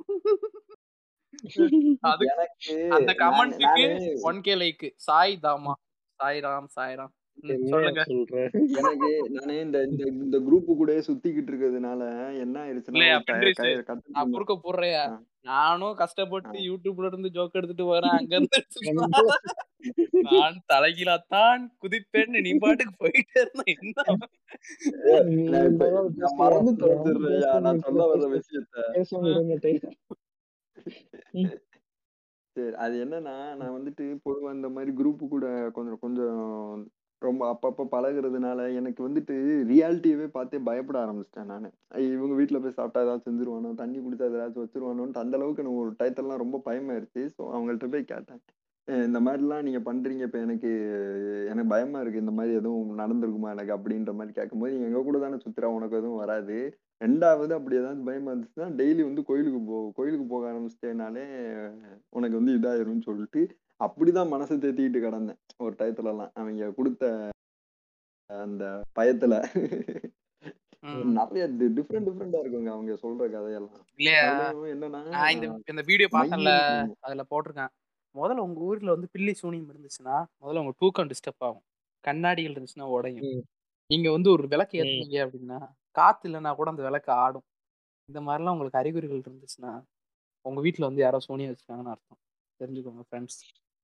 C: அது
B: எனக்கு
C: அந்த
B: நான்
C: கமெண்ட்டுக்கு
B: நானு
C: ஒன் கே லைக் சாய் தாமா சாய்ராம் சாய்ராம் ம்,
D: என்ன
C: சொல்லுங்க
D: சொல்ற
B: எனக்கு நானே இந்த இந்த இந்த குரூப் கூட சுத்திக்கிட்டு இருக்கிறதுனால என்ன ஆயிடுச்சுன்னா
C: இல்லையா
B: ஒரு டய-
C: பின்ட்ரிஸ்
B: கய- கட்டத்துல
C: நான் குறுக்க போடுறையா
B: ஆ,
C: நானும்
B: ஆ.
C: கஷ்டப்பட்டு யூடியூப்ல இருந்து ஜோக் எடுத்துட்டு வரேன் அங்க இருந்து எடுத்துட்டு
D: வந்து
C: வரேன். நான் தலைகீழாத்தான் குதிப்பேன்னு நீ பாட்டுக்கு போயிட்டே இருந்த என்ன
B: ஏய்,
D: நீ
B: நான் இப்ப
D: பரவாயில்ல
B: நான்
D: பேசுறியா
B: மறந்து
D: நான்
B: தொலைச்சிடுறேன்யா
D: பேசாம
B: நான் சொல்ல வர்ற
D: பேச
B: விஷயத்த
D: பேசாம விட மாட்டேன் ம்.
B: சரி அது என்னன்னா நான் வந்துட்டு பொதுவா இந்த மாதிரி குரூப் கூட கொஞ்சம் கொஞ்சம் ரொம்ப அப்பப்ப பழகுறதுனால எனக்கு வந்துட்டு ரியாலிட்டியவே பார்த்தே பயப்பட ஆரம்பிச்சிட்டேன் நான் இவங்க வீட்ல போய் சாப்பிட்டா ஏதாவது செஞ்சிருவானோ தண்ணி குடிச்சா ஏதாச்சும் வச்சிருவானோன்ட்டு அந்த அளவுக்கு எனக்கு ஒரு டயத்தெல்லாம் ரொம்ப பயமாயிருச்சு ஸோ அவங்கள்ட்ட போய் கேட்டேன் "அஹ் இந்த மாதிரிலாம் நீங்க பண்றீங்க இப்ப எனக்கு எனக்கு பயமா இருக்கு இந்த மாதிரி எதுவும் நடந்திருக்குமா எனக்கு அப்படின்ற மாதிரி கேட்கும்போது எங்க கூட தானே சுத்துறா உனக்கு எதுவும் வராது ரெண்டாவது அப்படி ஏதாவது பயமா இருந்துச்சுன்னா டெய்லி வந்து கோயிலுக்கு போ கோயிலுக்கு போக ஆரம்பிச்சிட்டேனாலே உனக்கு வந்து இதாயிரும்னு சொல்லிட்டு அப்படிதான் மனசை தேத்திக்கிட்டு கிடந்தேன் ஒரு டயத்துல எல்லாம் அவங்க கொடுத்த அந்த பயத்துல
C: ம்.
B: நிறைய டிஃப்ரெண்ட் டிஃப்ரெண்டா இருக்குங்க அவங்க சொல்ற கதையெல்லாம்
C: இல்லையா
B: அதுலயும் என்னன்னா
C: நான் இந்த இந்த வீடியோ பார்த்தேன்ல
B: மையம்
C: அதுல போட்டிருக்கேன் முதல்ல உங்க ஊர்ல வந்து பில்லி சூனியம் இருந்துச்சுன்னா முதல்ல உங்க தூக்கம் டிஸ்டர்ப் ஆகும் கண்ணாடிகள் இருந்துச்சுன்னா உடையும்
D: ம்.
C: நீங்க வந்து ஒரு விளக்கு
D: ம்.
C: ஏத்துனீங்க அப்படின்னா காத்து இல்லைன்னா கூட அந்த விளக்கு ஆடும் இந்த மாதிரிலாம் உங்களுக்கு அறிகுறிகள் இருந்துச்சுன்னா உங்க வீட்ல வந்து யாரோ சூனியம் வச்சிருக்காங்கன்னு அர்த்தம் தெரிஞ்சுக்கோங்க ஃப்ரெண்ட்ஸ்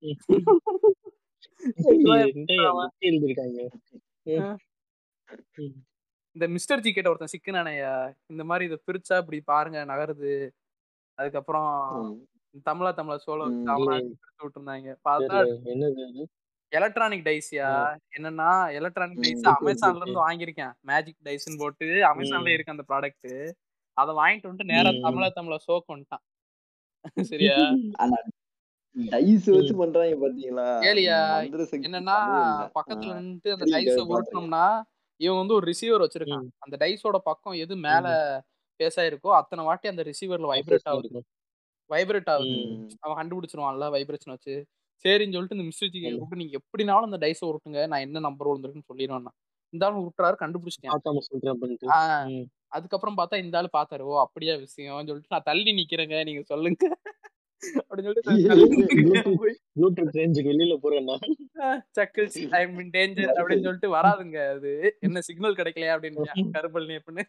D: எங்கயா புக் எழுதிருக்காங்க ம். ம்.
C: இந்த மிஸ்டர் ஜி கேட்ட ஒருத்தன் சிக்கனானயா இந்த மாதிரி இதை பிரிச்சா இப்படி பாருங்க நகருது அதுக்கப்புறம்
B: ம்,
C: தமிழா தமிழா சோழ
B: ம்.
C: அவனா
D: இல்ல
C: பிரிச்சு விட்டுருந்தாங்க பார்த்தா
D: தெரியல என்னது அது
C: எலக்ட்ரானிக் டைஸ்யா
D: ம்.
C: என்னன்னா எலக்ட்ரானிக்
B: ம்.
C: டைஸ்
D: ஓகே ஓகே
C: அமேசான்ல
D: ஓகே
C: இருந்து வாங்கியிருக்கேன் மேஜிக் டைஸ்ன்னு போட்டு அமேசான்ல
D: ம்.
C: இருக்கு அந்த ப்ராடக்ட் அதை வாங்கிட்டு வந்துட்டு நேரா
D: ம்.
C: தமிழா தமிழா சோக்கு வந்துட்டான் சரியா
B: ஆனா டைஸ் வச்சு
C: ம்.
B: பண்றாங்க பாத்தீங்களா
C: கேளியா
B: மந்திர சக்தி
C: என்னன்னா
B: அளவு இல்ல
C: பக்கத்துல நின்னுட்டு அந்த
B: தெரியும்
C: டைஸ
B: பாத்திருக்கேன்
C: உருட்டணும்னா இவன் வந்து ஒரு ரிசீவர் வச்சிருக்கான்
D: ம்.
C: அந்த டைஸோட பக்கம் எது மேல
D: ம்.
C: பேஸ் ஆயிருக்கோ அத்தனை வாட்டி அந்த ரிசீவர்ல வைப்ரேட்
D: ப்ராசஸ்ல
C: ஆகுது
D: இருக்கும்
C: வைப்ரேட் ஆகுது
D: ம்.
B: ம்,
C: அவன் கண்டுபிடிச்சிருவான்ல வைப்ரேஷன் வச்சு சரின்னு சொல்லிட்டு இந்த மிஸ்டர் ஜிக்கு
D: ஆமா
C: கூப்பிட்டு நீங்க எப்படினாலும் அந்த டைஸை உருட்டுங்க நான் என்ன நம்பர் விழுந்திருக்குன்னு சொல்லிடுவேன் இந்த ஆள் உருட்டுறாரு கண்டுபிடிச்சிட்டேன்
D: பார்க்காம சொல்றேன் பண்ணிட்டு
C: ஆஹ்
D: ம்.
C: அதுக்கப்புறம் பார்த்தா இந்த ஆள் பார்த்தாரு ஓ அப்படியா விஷயம் சொல்லிட்டு நான் தள்ளி நிக்கிறேங்க நீங்க சொல்லுங்க அப்படின்னு சொல்லிட்டு நான் தள்ளி நிக்கிறேன்
D: ப்ளூடூத்
C: போய்
D: ப்ளூடூத் ரேஞ்சுக்கு வெளியில போறேன்னா
C: சக்கிள்ஸ் ஐ எம் இன் டேஞ்சர் அப்படின்னு சொல்லிட்டு வராதுங்க அது என்ன சிக்னல் கிடைக்கலையா அப்படின்னு கருப்பல் நீ அப்படின்னு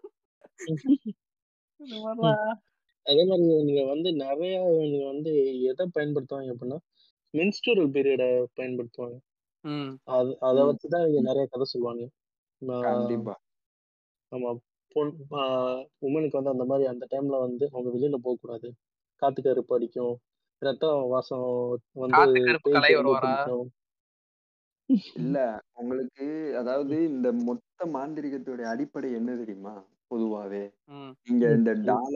C: இந்த மாதிரிலாம்
D: அதே மாதிரி நீங்க வந்து நிறைய நீங்க வந்து எதை பயன்படுத்துவாங்க அப்படின்னா மென்ஸ்டூரல் பீரியட பயன்படுத்துவாங்க
C: ம்
D: அது அதை
B: ம்.
D: வச்சுதான் இங்க நிறைய கதை சொல்லுவாங்க நான்
B: கண்டிப்பா
D: ஆமா பொன் உமனுக்கு வந்து அந்த மாதிரி அந்த டைம்ல வந்து அவங்க வெளியில போக கூடாது காத்து கருப்பு அடிக்கும் ரத்தம் வாசம் வந்து
C: காத்து கருப்பு கலை
D: பேய்க்கு ரொம்ப
C: வருவாரா
D: பிடிக்கும்
B: இல்ல உங்களுக்கு அதாவது இந்த மொத்த மாந்திரிகத்தோட அடிப்படை என்ன தெரியுமா பொதுவாவே
C: ம்
B: நீங்க
D: ம்,
B: இந்த
D: ம்,
B: டாலர்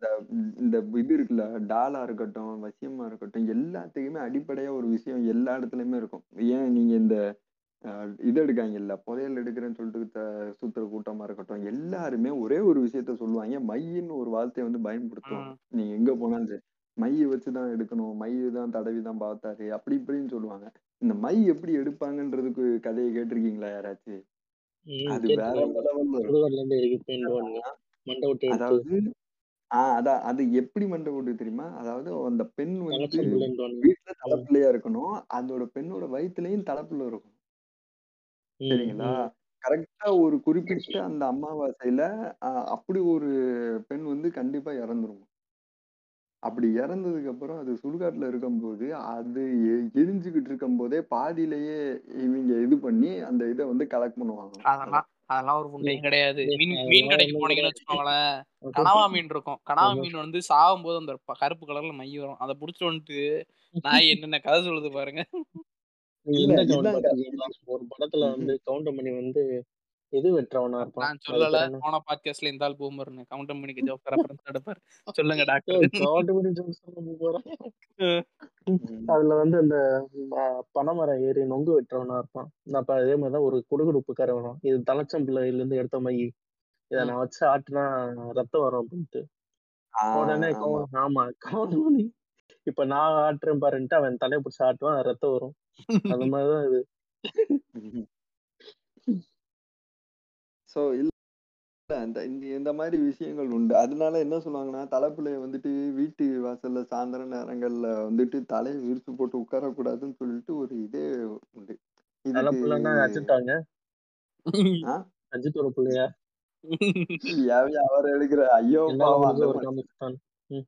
B: இந்த இந்த இது இருக்குல்ல டாலா இருக்கட்டும் வசியமா இருக்கட்டும் எல்லாத்துக்குமே அடிப்படையா ஒரு விஷயம் எல்லா இடத்துலயுமே இருக்கும் ஏன் நீங்க இந்த அஹ், இது எடுக்காங்கல்ல புதையல் எடுக்கிறேன்னு சொல்லிட்டு த- சுத்துற கூட்டமா இருக்கட்டும் எல்லாருமே ஒரே ஒரு விஷயத்த சொல்லுவாங்க மையின்னு ஒரு வார்த்தையை வந்து பயன்படுத்துவாங்க
C: ம்.
B: நீங்க எங்க போனாலும் சரி மைய வச்சுதான் எடுக்கணும் மை தான் தடவி தான் பார்த்தாரு அப்படி இப்படின்னு சொல்லுவாங்க இந்த மை எப்படி எடுப்பாங்கன்றதுக்கு கதையை கேட்டிருக்கீங்களா யாராச்சும்
D: ம்
B: அது வேற
D: கேட்டுருக்காங்க
B: லெவல்ல இருக்கும்
D: சுடுகாட்ல இருந்து இறக்கி போயிடுவானுங்க மண்டை விட்டு எடுத்து
B: அதாவது ஆஹ் அதான் அது எப்படி மண்டை ஓட்டு தெரியுமா அதாவது அந்த பெண் வந்து
D: தலைச்சம்புலன்றானுங்க
B: வீட்டுல தலைப்பிள்ளையா இருக்கணும் அதோட பெண்ணோட வயித்துலயும் தலைப்புள்ள இருக்கும்
D: ம்
B: சரிங்களா
D: ம்
B: கரெக்டா ஒரு குறிப்பிட்ட அந்த அமாவாசையில ஆஹ் அப்படி ஒரு பெண் வந்து கண்டிப்பா இறந்துரும் அப்படி இறந்ததுக்கு அப்புறம் அது சுடுகாட்டுல இருக்கும்போது அது எ- எரிஞ்சுக்கிட்டு இருக்கும் போதே பாதியிலேயே இவங்க இது பண்ணி அந்த இதை வந்து கலெக்ட் பண்ணுவாங்க அதை
C: அதெல்லாம் அதெல்லாம் ஒரு
D: டேய்
C: புண்டையும் கிடையாது
D: டேய்
C: மீன் மீன்
D: அதெல்லாம்
C: கடைக்கு
D: ஒண்ணும்
C: போனீங்கன்னு
D: கிடையாது
C: வச்சுக்கோங்களேன்
D: அது
C: கனவா மீன் இருக்கும் கனவா
D: ஆமா
C: மீன் வந்து சாகும் போது அந்த ப- கருப்பு கலர்ல மை வரும் அதை புடிச்சிட்டு வந்துட்டு நாய் என்னென்ன கதை சொல்லுது பாருங்க
D: நீங்க
B: இல்ல
D: இந்த கவுண்ட்
B: இதாங்க
D: பாத்திருக்கீங்களா ஒரு படத்துல வந்து கவுண்டமணி வந்து இது வெட்டுறவனா இருப்பான்
C: நான்
D: அது
C: சொல்லல
D: பேர் என்ன
C: போன பாட்காஸ்ட்ல இந்த ஆள் பூமர்னு கவுண்டர் மணிக்கு ஜோக் ரெஃபரன்ஸ் எடுப்பார் சொல்லுங்க
D: யோ
C: டாக்டர்
D: கவுண்டமணி ஜோக் சொல்ல போறேன்
B: ம்.
D: அதுல வந்து அந்த ஆ, பனைமரம் ஏறி நொங்கு வெட்டுறவனா இருப்பான் அப்ப அதே மாதிரிதான் ஒரு குடுகுடுப்புக்கார வரும் இது தலைச்சம்பிள்ளையில இருந்து எடுத்த மை இதை
C: ம்.
D: நான் வச்சு ஆட்டினா ரத்தம் வரும் அப்படின்ட்டு உடனே
B: ஆஹ் ஆமா
D: கவு- ஆமா கவுண்டமணி இப்ப நான் ஆட்டுறேன் பாருன்ட்டு அவன் தலையை பிடிச்சி ஆட்டுவான் ரத்தம் வரும் அது மாதிரிதான் இது
B: சோ இல்ல இந்த இந்த இந்த மாதிரி விஷயங்கள் உண்டு அதனால என்ன சொல்லுவாங்கன்னா தலைப்பிள்ளைய வந்துட்டு வீட்டு வாசல்ல சாயந்தர நேரங்கள்ல வந்துட்டு தலையை விரிச்சு போட்டு உட்காரக்கூடாதுன்னு சொல்லிட்டு ஒரு இதே உண்டு இதுக்கு
D: தலைப்புள்ளன்னா அஜித்தாங்க
B: ஆ
D: அஜித் ஒரு பிள்ளையா
B: யாவையா அவர் எடுக்கிற ஐயோ
D: என்னால
B: பாவம்
D: முடிஞ்ச
B: அந்த
D: ஒரு
B: மாதிரி
D: காமிக்ஸ் தான் ம்.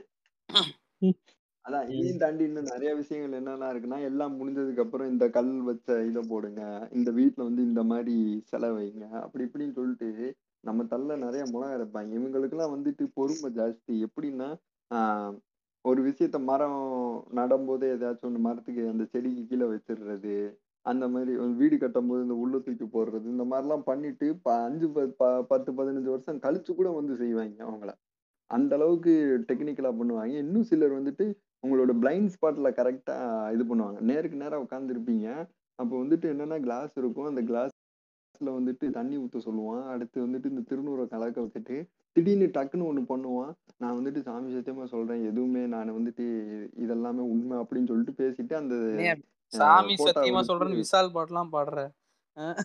B: அதான்
D: ம்.
B: இதையும் தாண்டி இன்னும் நிறைய விஷயங்கள் என்னெல்லாம் இருக்குன்னா எல்லாம் முடிஞ்சதுக்கு அப்புறம் இந்த கல் வச்ச இதை போடுங்க இந்த வீட்ல வந்து இந்த மாதிரி செலவு வைங்க அப்படி இப்படின்னு சொல்லிட்டு நம்ம தள்ள நிறைய முளை அரைப்பாங்க இவங்களுக்கெல்லாம் வந்துட்டு பொறுமை ஜாஸ்தி எப்படின்னா ஆஹ் ஒரு விஷயத்த மரம் நடும்போதே ஏதாச்சும் ஒன்று மரத்துக்கு அந்த செடிக்கு கீழே வச்சிடுறது அந்த மாதிரி ஒரு வீடு கட்டும்போது இந்த உள்ள தூக்கி போடுறது இந்த மாதிரிலாம் பண்ணிட்டு ப- அஞ்சு ப- ப- பத்து பதினஞ்சு வருஷம் கழிச்சு கூட வந்து செய்வாங்க அவங்கள அந்த அளவுக்கு டெக்னிக்கலா பண்ணுவாங்க இன்னும் சிலர் வந்துட்டு உங்களோட பிளைண்ட் ஸ்பாட்ல கரெக்டா இது பண்ணுவாங்க நேருக்கு நேரா உட்கார்ந்து இருப்பீங்க அப்போ வந்துட்டு என்னன்னா கிளாஸ் இருக்கும் அந்த கிளாஸ்ல வந்துட்டு தண்ணி ஊத்த சொல்லுவான் அடுத்து வந்துட்டு இந்த திருநூறை கலக்க வச்சுட்டு திடீர்னு டக்குன்னு ஒண்ணு பண்ணுவான் நான் வந்துட்டு சாமி சத்தியமா சொல்றேன் எதுவுமே நான் வந்துட்டு இதெல்லாமே உண்மை அப்படின்னு சொல்லிட்டு பேசிட்டு அந்த
C: நீ சாமி
B: போட்டோ
C: சத்தியமா
B: எடுத்து
C: சொல்றேன்னு விசால் பாட்டுலாம் பாடுற அஹ்.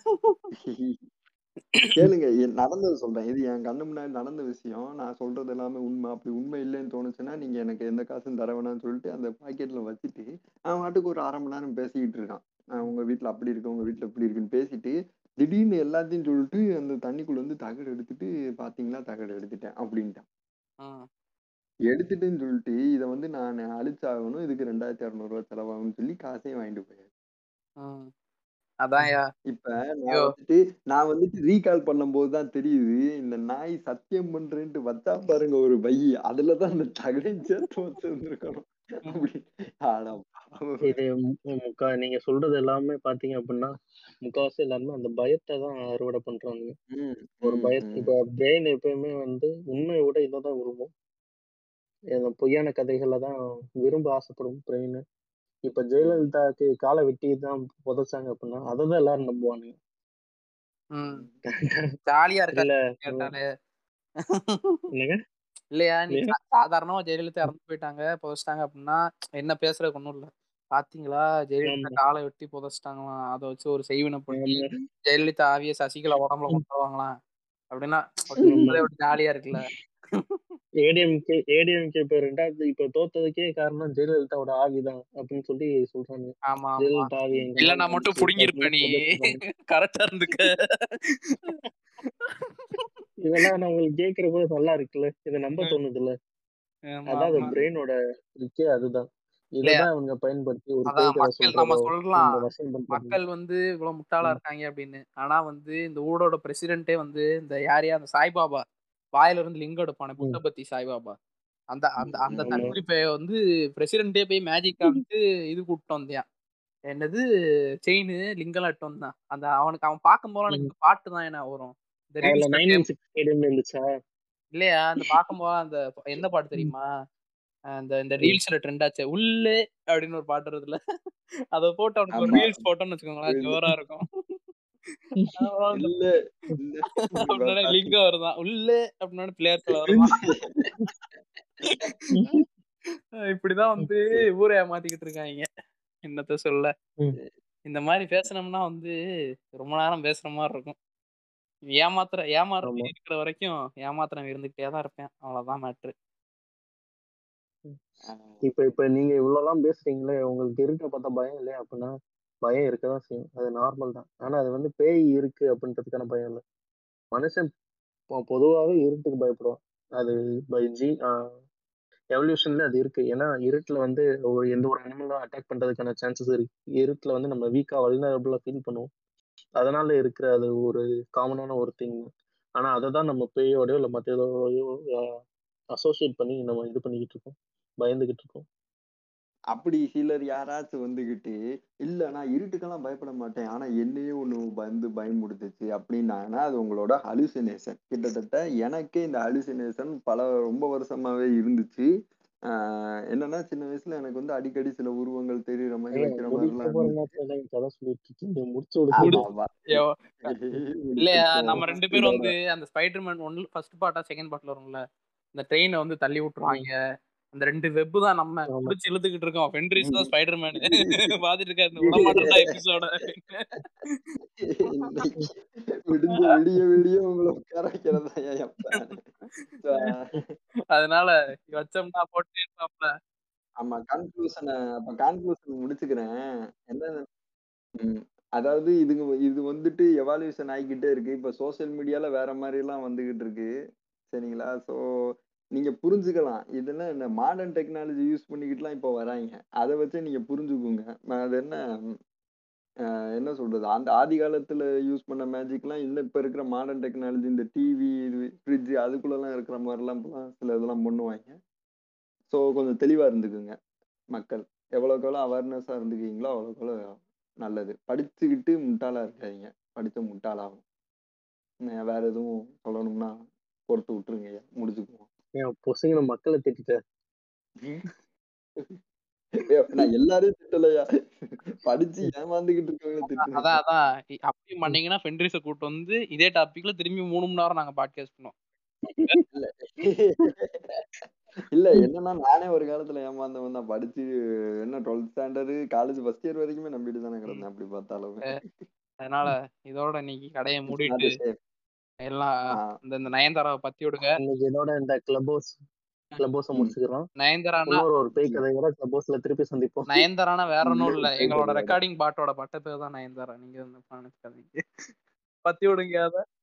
B: கேளுங்க என் நடந்தது சொல்றேன் இது என் கண்ணு முன்னாடி நடந்த விஷயம் நான் சொல்றது எல்லாமே உண்மை அப்படி உண்மை இல்லைன்னு தோணுச்சுன்னா நீங்க எனக்கு எந்த காசும் தர வேணாம்னு சொல்லிட்டு அந்த பாக்கெட்ல வச்சுட்டு அவன் வாட்டுக்கு ஒரு அரை மணி நேரம் பேசிக்கிட்டு இருக்கான் அஹ் உங்க வீட்ல அப்படி இருக்கு உங்க வீட்ல இப்படி இருக்குன்னு பேசிட்டு திடீர்னு எல்லாத்தையும் சொல்லிட்டு அந்த தண்ணிக்குள்ள வந்து தகடு எடுத்துட்டு பாத்தீங்களா தகடு எடுத்துட்டேன் அப்படின்ட்டான்
C: ம்.
B: எடுத்துட்டுன்னு சொல்லிட்டு இதை வந்து நான் அழிச்சாகணும் இதுக்கு ரெண்டாயிரத்தி இரநூறுவா செலவாகும்னு சொல்லி காசையும் வாங்கிட்டு போயாரு
C: ம். அதான்யா
B: இப்ப
C: ஐயோ
B: நான் வந்துட்டு நான் வந்துட்டு ரீகால் பண்ணும்போது தான் தெரியுது இந்த நாய் சத்தியம் பண்றேன்ட்டு வச்சா பாருங்க ஒரு பை அதுலதான் அந்த தகடையும் சேர்த்து வச்சிருந்திருக்கணும் அப்படி ஆனா பாவம்.
D: இது மு- முக்கா நீங்க சொல்றது எல்லாமே பாத்தீங்க அப்படின்னா முக்காவாசி எல்லாருமே அந்த பயத்தை தான் அறுவடை பண்றாங்க
B: ம்,
D: ஒரு
B: ம்,
D: பய
B: ம்.
D: இப்ப பிரெயின் எப்பயுமே வந்து உண்மையை விட இதைதான் விரும்பும் இந்த பொய்யான கதைகளை தான் விரும்ப ஆசைப்படும் பிரெயின் இப்ப
B: ம்,
D: ஜெயலலிதாக்கு காலை வெட்டி தான் புதைச்சாங்க அப்படின்னா அதை தான் எல்லாரும் நம்புவானுங்க
C: ம்
B: ம்.
C: ஜாலியா இருக்கா
D: இல்ல
C: கேட்டாலே
D: என்னங்க
C: இல்லையா நீ
D: இல்லையா
C: சா- சாதாரணமா ஜெயலலிதா இறந்து போயிட்டாங்க புதைச்சிட்டாங்க அப்படின்னா என்ன பேசுறதுக்கு ஒண்ணும் இல்ல பாத்தீங்களா ஜெயலலிதா
D: ஆமா
C: காலை வெட்டி புதைச்சிட்டாங்களாம் அதை வச்சு ஒரு செய்வினை பண்ணி
D: ஆமா
C: ஜெயலலிதா ஆவிய சசிகலா உடம்புல கொண்டு வருவாங்களாம் அப்படின்னா
D: ஆமா
C: ஒரு ஜாலியா இருக்குல்ல
D: ஏடிஎம்கே ஏடிஎம்கே இப்ப ரெண்டாவது இப்ப தோத்ததுக்கே காரணம் ஜெயலலிதாவோட ஆவிதான் அப்படின்னு சொல்லி சொல்றாங்க
C: ஆமா ஆமா
D: ஜெயலலிதா ஆவி எங்க
C: இல்ல
D: மேல
C: நான் மட்டும்
D: வந்துச்சு
C: புடுங்கிருப்ப
D: அப்படின்னு
C: நீ
D: சொல்றாங்க
C: கரெக்டா இருந்துக்க
D: இதெல்லாம் நான் உங்களுக்கு கேக்குற போது நல்லா இருக்குல்ல இதை நம்ப தோணுதுல்ல
C: ஆமா
D: அதான் அந்த
C: ஆமா
D: பிரெயினோட இருக்கே அதுதான்
C: இல்லையா
D: இததான் அவங்க பயன்படுத்தி ஒரு
C: அதான்
D: பேய் கதை
C: மக்கள் நம்ம
D: சொல்றதோ
C: சொல்லலாம்
D: இந்த வசம் பண்றது
C: மக்கள் வந்து இவ்வளவு முட்டாளா
D: ம்,
C: இருக்காங்க அப்படின்னு ஆனா வந்து இந்த ஊரோட பிரசிடென்ட்டே வந்து இந்த யாரையா அந்த சாய்பாபா வாயில இருந்து லிங்கம் எடுப்பானே
D: ம்,
C: புட்டபத்தி சாய்பாபா அந்த அந்த அந்த
B: ம்,
D: ஆமா
C: தற்குறி பைய வந்து பிரசிடென்ட்டே போய் மேஜிக் காமிச்சு இது கூப்பிட்டு வந்தியான் என்னது செயின் லிங்கம் எட்டு வந்தான் அந்த அவனுக்கு அவன் பார்க்கும் போது
D: ம்.
C: எனக்கு இந்த பாட்டு தான் என்ன வரும் இந்த
D: அதுல
C: ரீல்ஸ்ல
D: நைன் ஒன் சிக்ஸ் ஸ்டேடியம்ல இருந்துச்சா
C: இல்லையா அந்த பார்க்கும்போது அந்த எந்த பாட்டு தெரியுமா அந்த இந்த ரீல்ஸ்ல ட்ரெண்ட் ஆச்சு உள்ளே அப்படின்னு ஒரு பாட்டு வருதுல அத போட்டு அவனுக்கு ஒரு
B: ஆமா.
C: ரீல்ஸ் போட்டோம்னு வச்சுக்கோங்களேன் ஜோரா இருக்கும் அப்புறம் அந்த
B: இல்ல இல்ல
C: அப்படின்னா லிங்கம் வருதான் உள்ளே அப்படின்னா பிளேயர்ஸ்ல வருதான் இப்படிதான் வந்து ஊரை ஏமாத்திக்கிட்டு இருக்காங்க என்னத்த சொல்ல
D: ம்.
C: இந்த மாதிரி பேசணும்னா வந்து ரொம்ப நேரம் பேசுற மாதிரி இருக்கும் ஏமாத்துற ஏமாறுறது
D: ஆமா.
C: இருக்கிற வரைக்கும் ஏமாத்திரம் இருந்துகிட்டே தான் இருப்பேன் அவ்வளவுதான் மேட்ரு
D: இப்ப இப்ப நீங்க இவ்வளவுலாம் பேசுறீங்களே உங்களுக்கு இருக்க பார்த்தா பயம் இல்லையா அப்படின்னா பயம் இருக்கதான் செய்யும் அது நார்மல் தான் ஆனா அது வந்து பேய் இருக்கு அப்படின்றதுக்கான பயம் இல்லை மனுஷன் பொ- பொதுவாவே இருட்டுக்கு பயப்படுவான் அது பை ஜி எவல்யூஷன்ல அது இருக்கு ஏன்னா இருட்டுல வந்து ஒரு எந்த ஒரு அனிமலும் அட்டாக் பண்றதுக்கான சான்சஸ் இருக்கு இருட்டுல வந்து நம்ம வீக்கா வல்னரபிளா ஃபீல் பண்ணுவோம் அதனால இருக்கிற அது ஒரு காமனான ஒரு திங் ஆனா அதை தான் நம்ம பேயோடயோ இல்லை மற்ற இதோடயோ அசோசியேட் பண்ணி நம்ம இது பண்ணிக்கிட்டு இருக்கோம் பயந்துகிட்டு இருக்கோம்
B: அப்படி சிலர் யாராச்சும் வந்துகிட்டு இல்ல நான் இருட்டுக்கெல்லாம் பயப்பட மாட்டேன் ஆனா என்னையே ஒண்ணு வந்து பயமுடுத்துச்சு அப்படின்னாங்கன்னா அது உங்களோட ஹலுசினேஷன் கிட்டத்தட்ட எனக்கே இந்த ஹலுசினேஷன் பல ரொம்ப வருஷமாவே இருந்துச்சு ஆஹ் என்னன்னா சின்ன வயசுல எனக்கு வந்து அடிக்கடி சில உருவங்கள் தெரியுற மாதிரி
D: ஏன்
B: வைக்கிற
D: முடிக்க
B: மாதிரிலாம்
D: போற
B: இருந்துச்சு
D: நேரத்துல எல்லாம் கதை சொல்லிட்டு இருக்கீங்க முடிச்சு
B: ஆமா
D: விடுங்க
B: ஆமா
C: ஐயோ, இல்லையா
B: முடிச்சிருக்கோம்
C: நம்ம ரெண்டு பேரும் வந்து அந்த ஸ்பைடர்மேன் ஒன்னு ஃபர்ஸ்ட் பார்ட்டா செகண்ட் பார்ட்ல வரும்ல இந்த ட்ரெயினை வந்து தள்ளி விட்டுருவாங்க அந்த ரெண்டு வெப் தான் நம்ம
D: ஆமா
C: புடிச்சு இழுத்துக்கிட்டு இருக்கோம் ஃபென்ட்ரிஸ் தான் ஸ்பைடர்மேன் பாத்துட்டு இருக்காரு இந்த விடமாட்டா எபிசோட
B: இன்னைக்கு விடிஞ்ச விடிய விடிய உங்களை உட்கார வைக்கிறதா என் plan. So,
C: அதனால வச்சோம்னா போட்டு இருப்பாப்ல
B: ஆமா கன்க்ளூஷனை அப்ப கன்க்ளூஷன் முடிச்சுக்கிறேன் என்ன ம், அதாவது இதுங்க இது வந்துட்டு எவால்யூஷன் ஆகிக்கிட்டே இருக்கு இப்ப சோஷியல் மீடியால வேற மாதிரி எல்லாம் வந்துகிட்டு இருக்கு சரிங்களா சோ நீங்க புரிஞ்சுக்கலாம் இதெல்லாம் என்ன மாடர்ன் டெக்னாலஜி யூஸ் பண்ணிக்கிட்டுலாம் இப்போ வராங்க அதை வச்சு நீங்க புரிஞ்சுக்குங்க ம- அது என்ன அஹ், என்ன சொல்றது அந்த ஆதி காலத்துல யூஸ் பண்ண மேஜிக்லாம் இன்னும் இப்ப இருக்கிற மாடர்ன் டெக்னாலஜி இந்த டிவி ஃப்ரிட்ஜ் அதுக்குள்ளலாம் இருக்கிற மாதிரிலாம் இப்பலாம் சில இதெல்லாம் பண்ணுவாங்க ஸோ கொஞ்சம் தெளிவா இருந்துக்குங்க மக்கள் எவ்வளோக்கு எவ்வளோ அவேர்னஸாக இருந்துக்குவீங்களோ அவ்வளோக்கு எவ்வளோ நல்லது படிச்சுக்கிட்டு முட்டாளா இருக்காதீங்க படிச்ச முட்டாளாகும் நான் வேற எதுவும் சொல்லணும்னா பொறுத்து விட்டுருங்க ஐயா முடிச்சுக்குவோம்
D: ஏன் பொசுங்கின மக்களை திட்டிட்ட
B: ஏய், நான் எல்லாரையும் திட்டலையா படிச்சு ஏமாந்துகிட்டு இருக்கவங்கள திட்டுறேன்
C: அதான் அதான் இ- அப்படியும் பண்ணீங்கன்னா ஃபென்ட்ரிஸை கூட்டு வந்து இதே டாபிக்ல திரும்பி மூணு மணி நேரம் நாங்க பாட்காஸ்ட் பண்ணோம்
B: இல்ல இல்ல என்னன்னா நானே ஒரு காலத்துல ஏமாந்தவன் தான் படிச்சு என்ன twelfth standard college first year வரைக்குமே நம்பிட்டு தானே கிடந்தேன் அப்படி பார்த்தாலும்
C: அதனால இதோட இன்னைக்கு கடையை
B: It's not
C: மூடிட்டு
B: the same.
C: எல்லாம்
B: ஆஹ்
C: இந்த இந்த நயன்தாராவை பத்தி விடுங்க
D: இன்னைக்கு இதோட இந்த கிளப் ஹவுஸ் கிளப் ஹவுஸை
B: ம்.
D: முடிச்சுக்கிறோம்
C: நயன்தாரானா
D: இன்னொரு ஒரு பேய் கதையோட கிளப் ஹவுஸ்ல திருப்பி சந்திப்போம்
C: நயன்தாரானா வேற ஒன்றும் இல்ல
B: பேய்
C: எங்களோட
B: கதையோட.
C: ரெக்கார்டிங் பாட்டோட பட்ட பேர் தான் நயன்தாரா நீங்க வந்து நினைச்சுக்காதீங்க பத்தி விடுங்க அத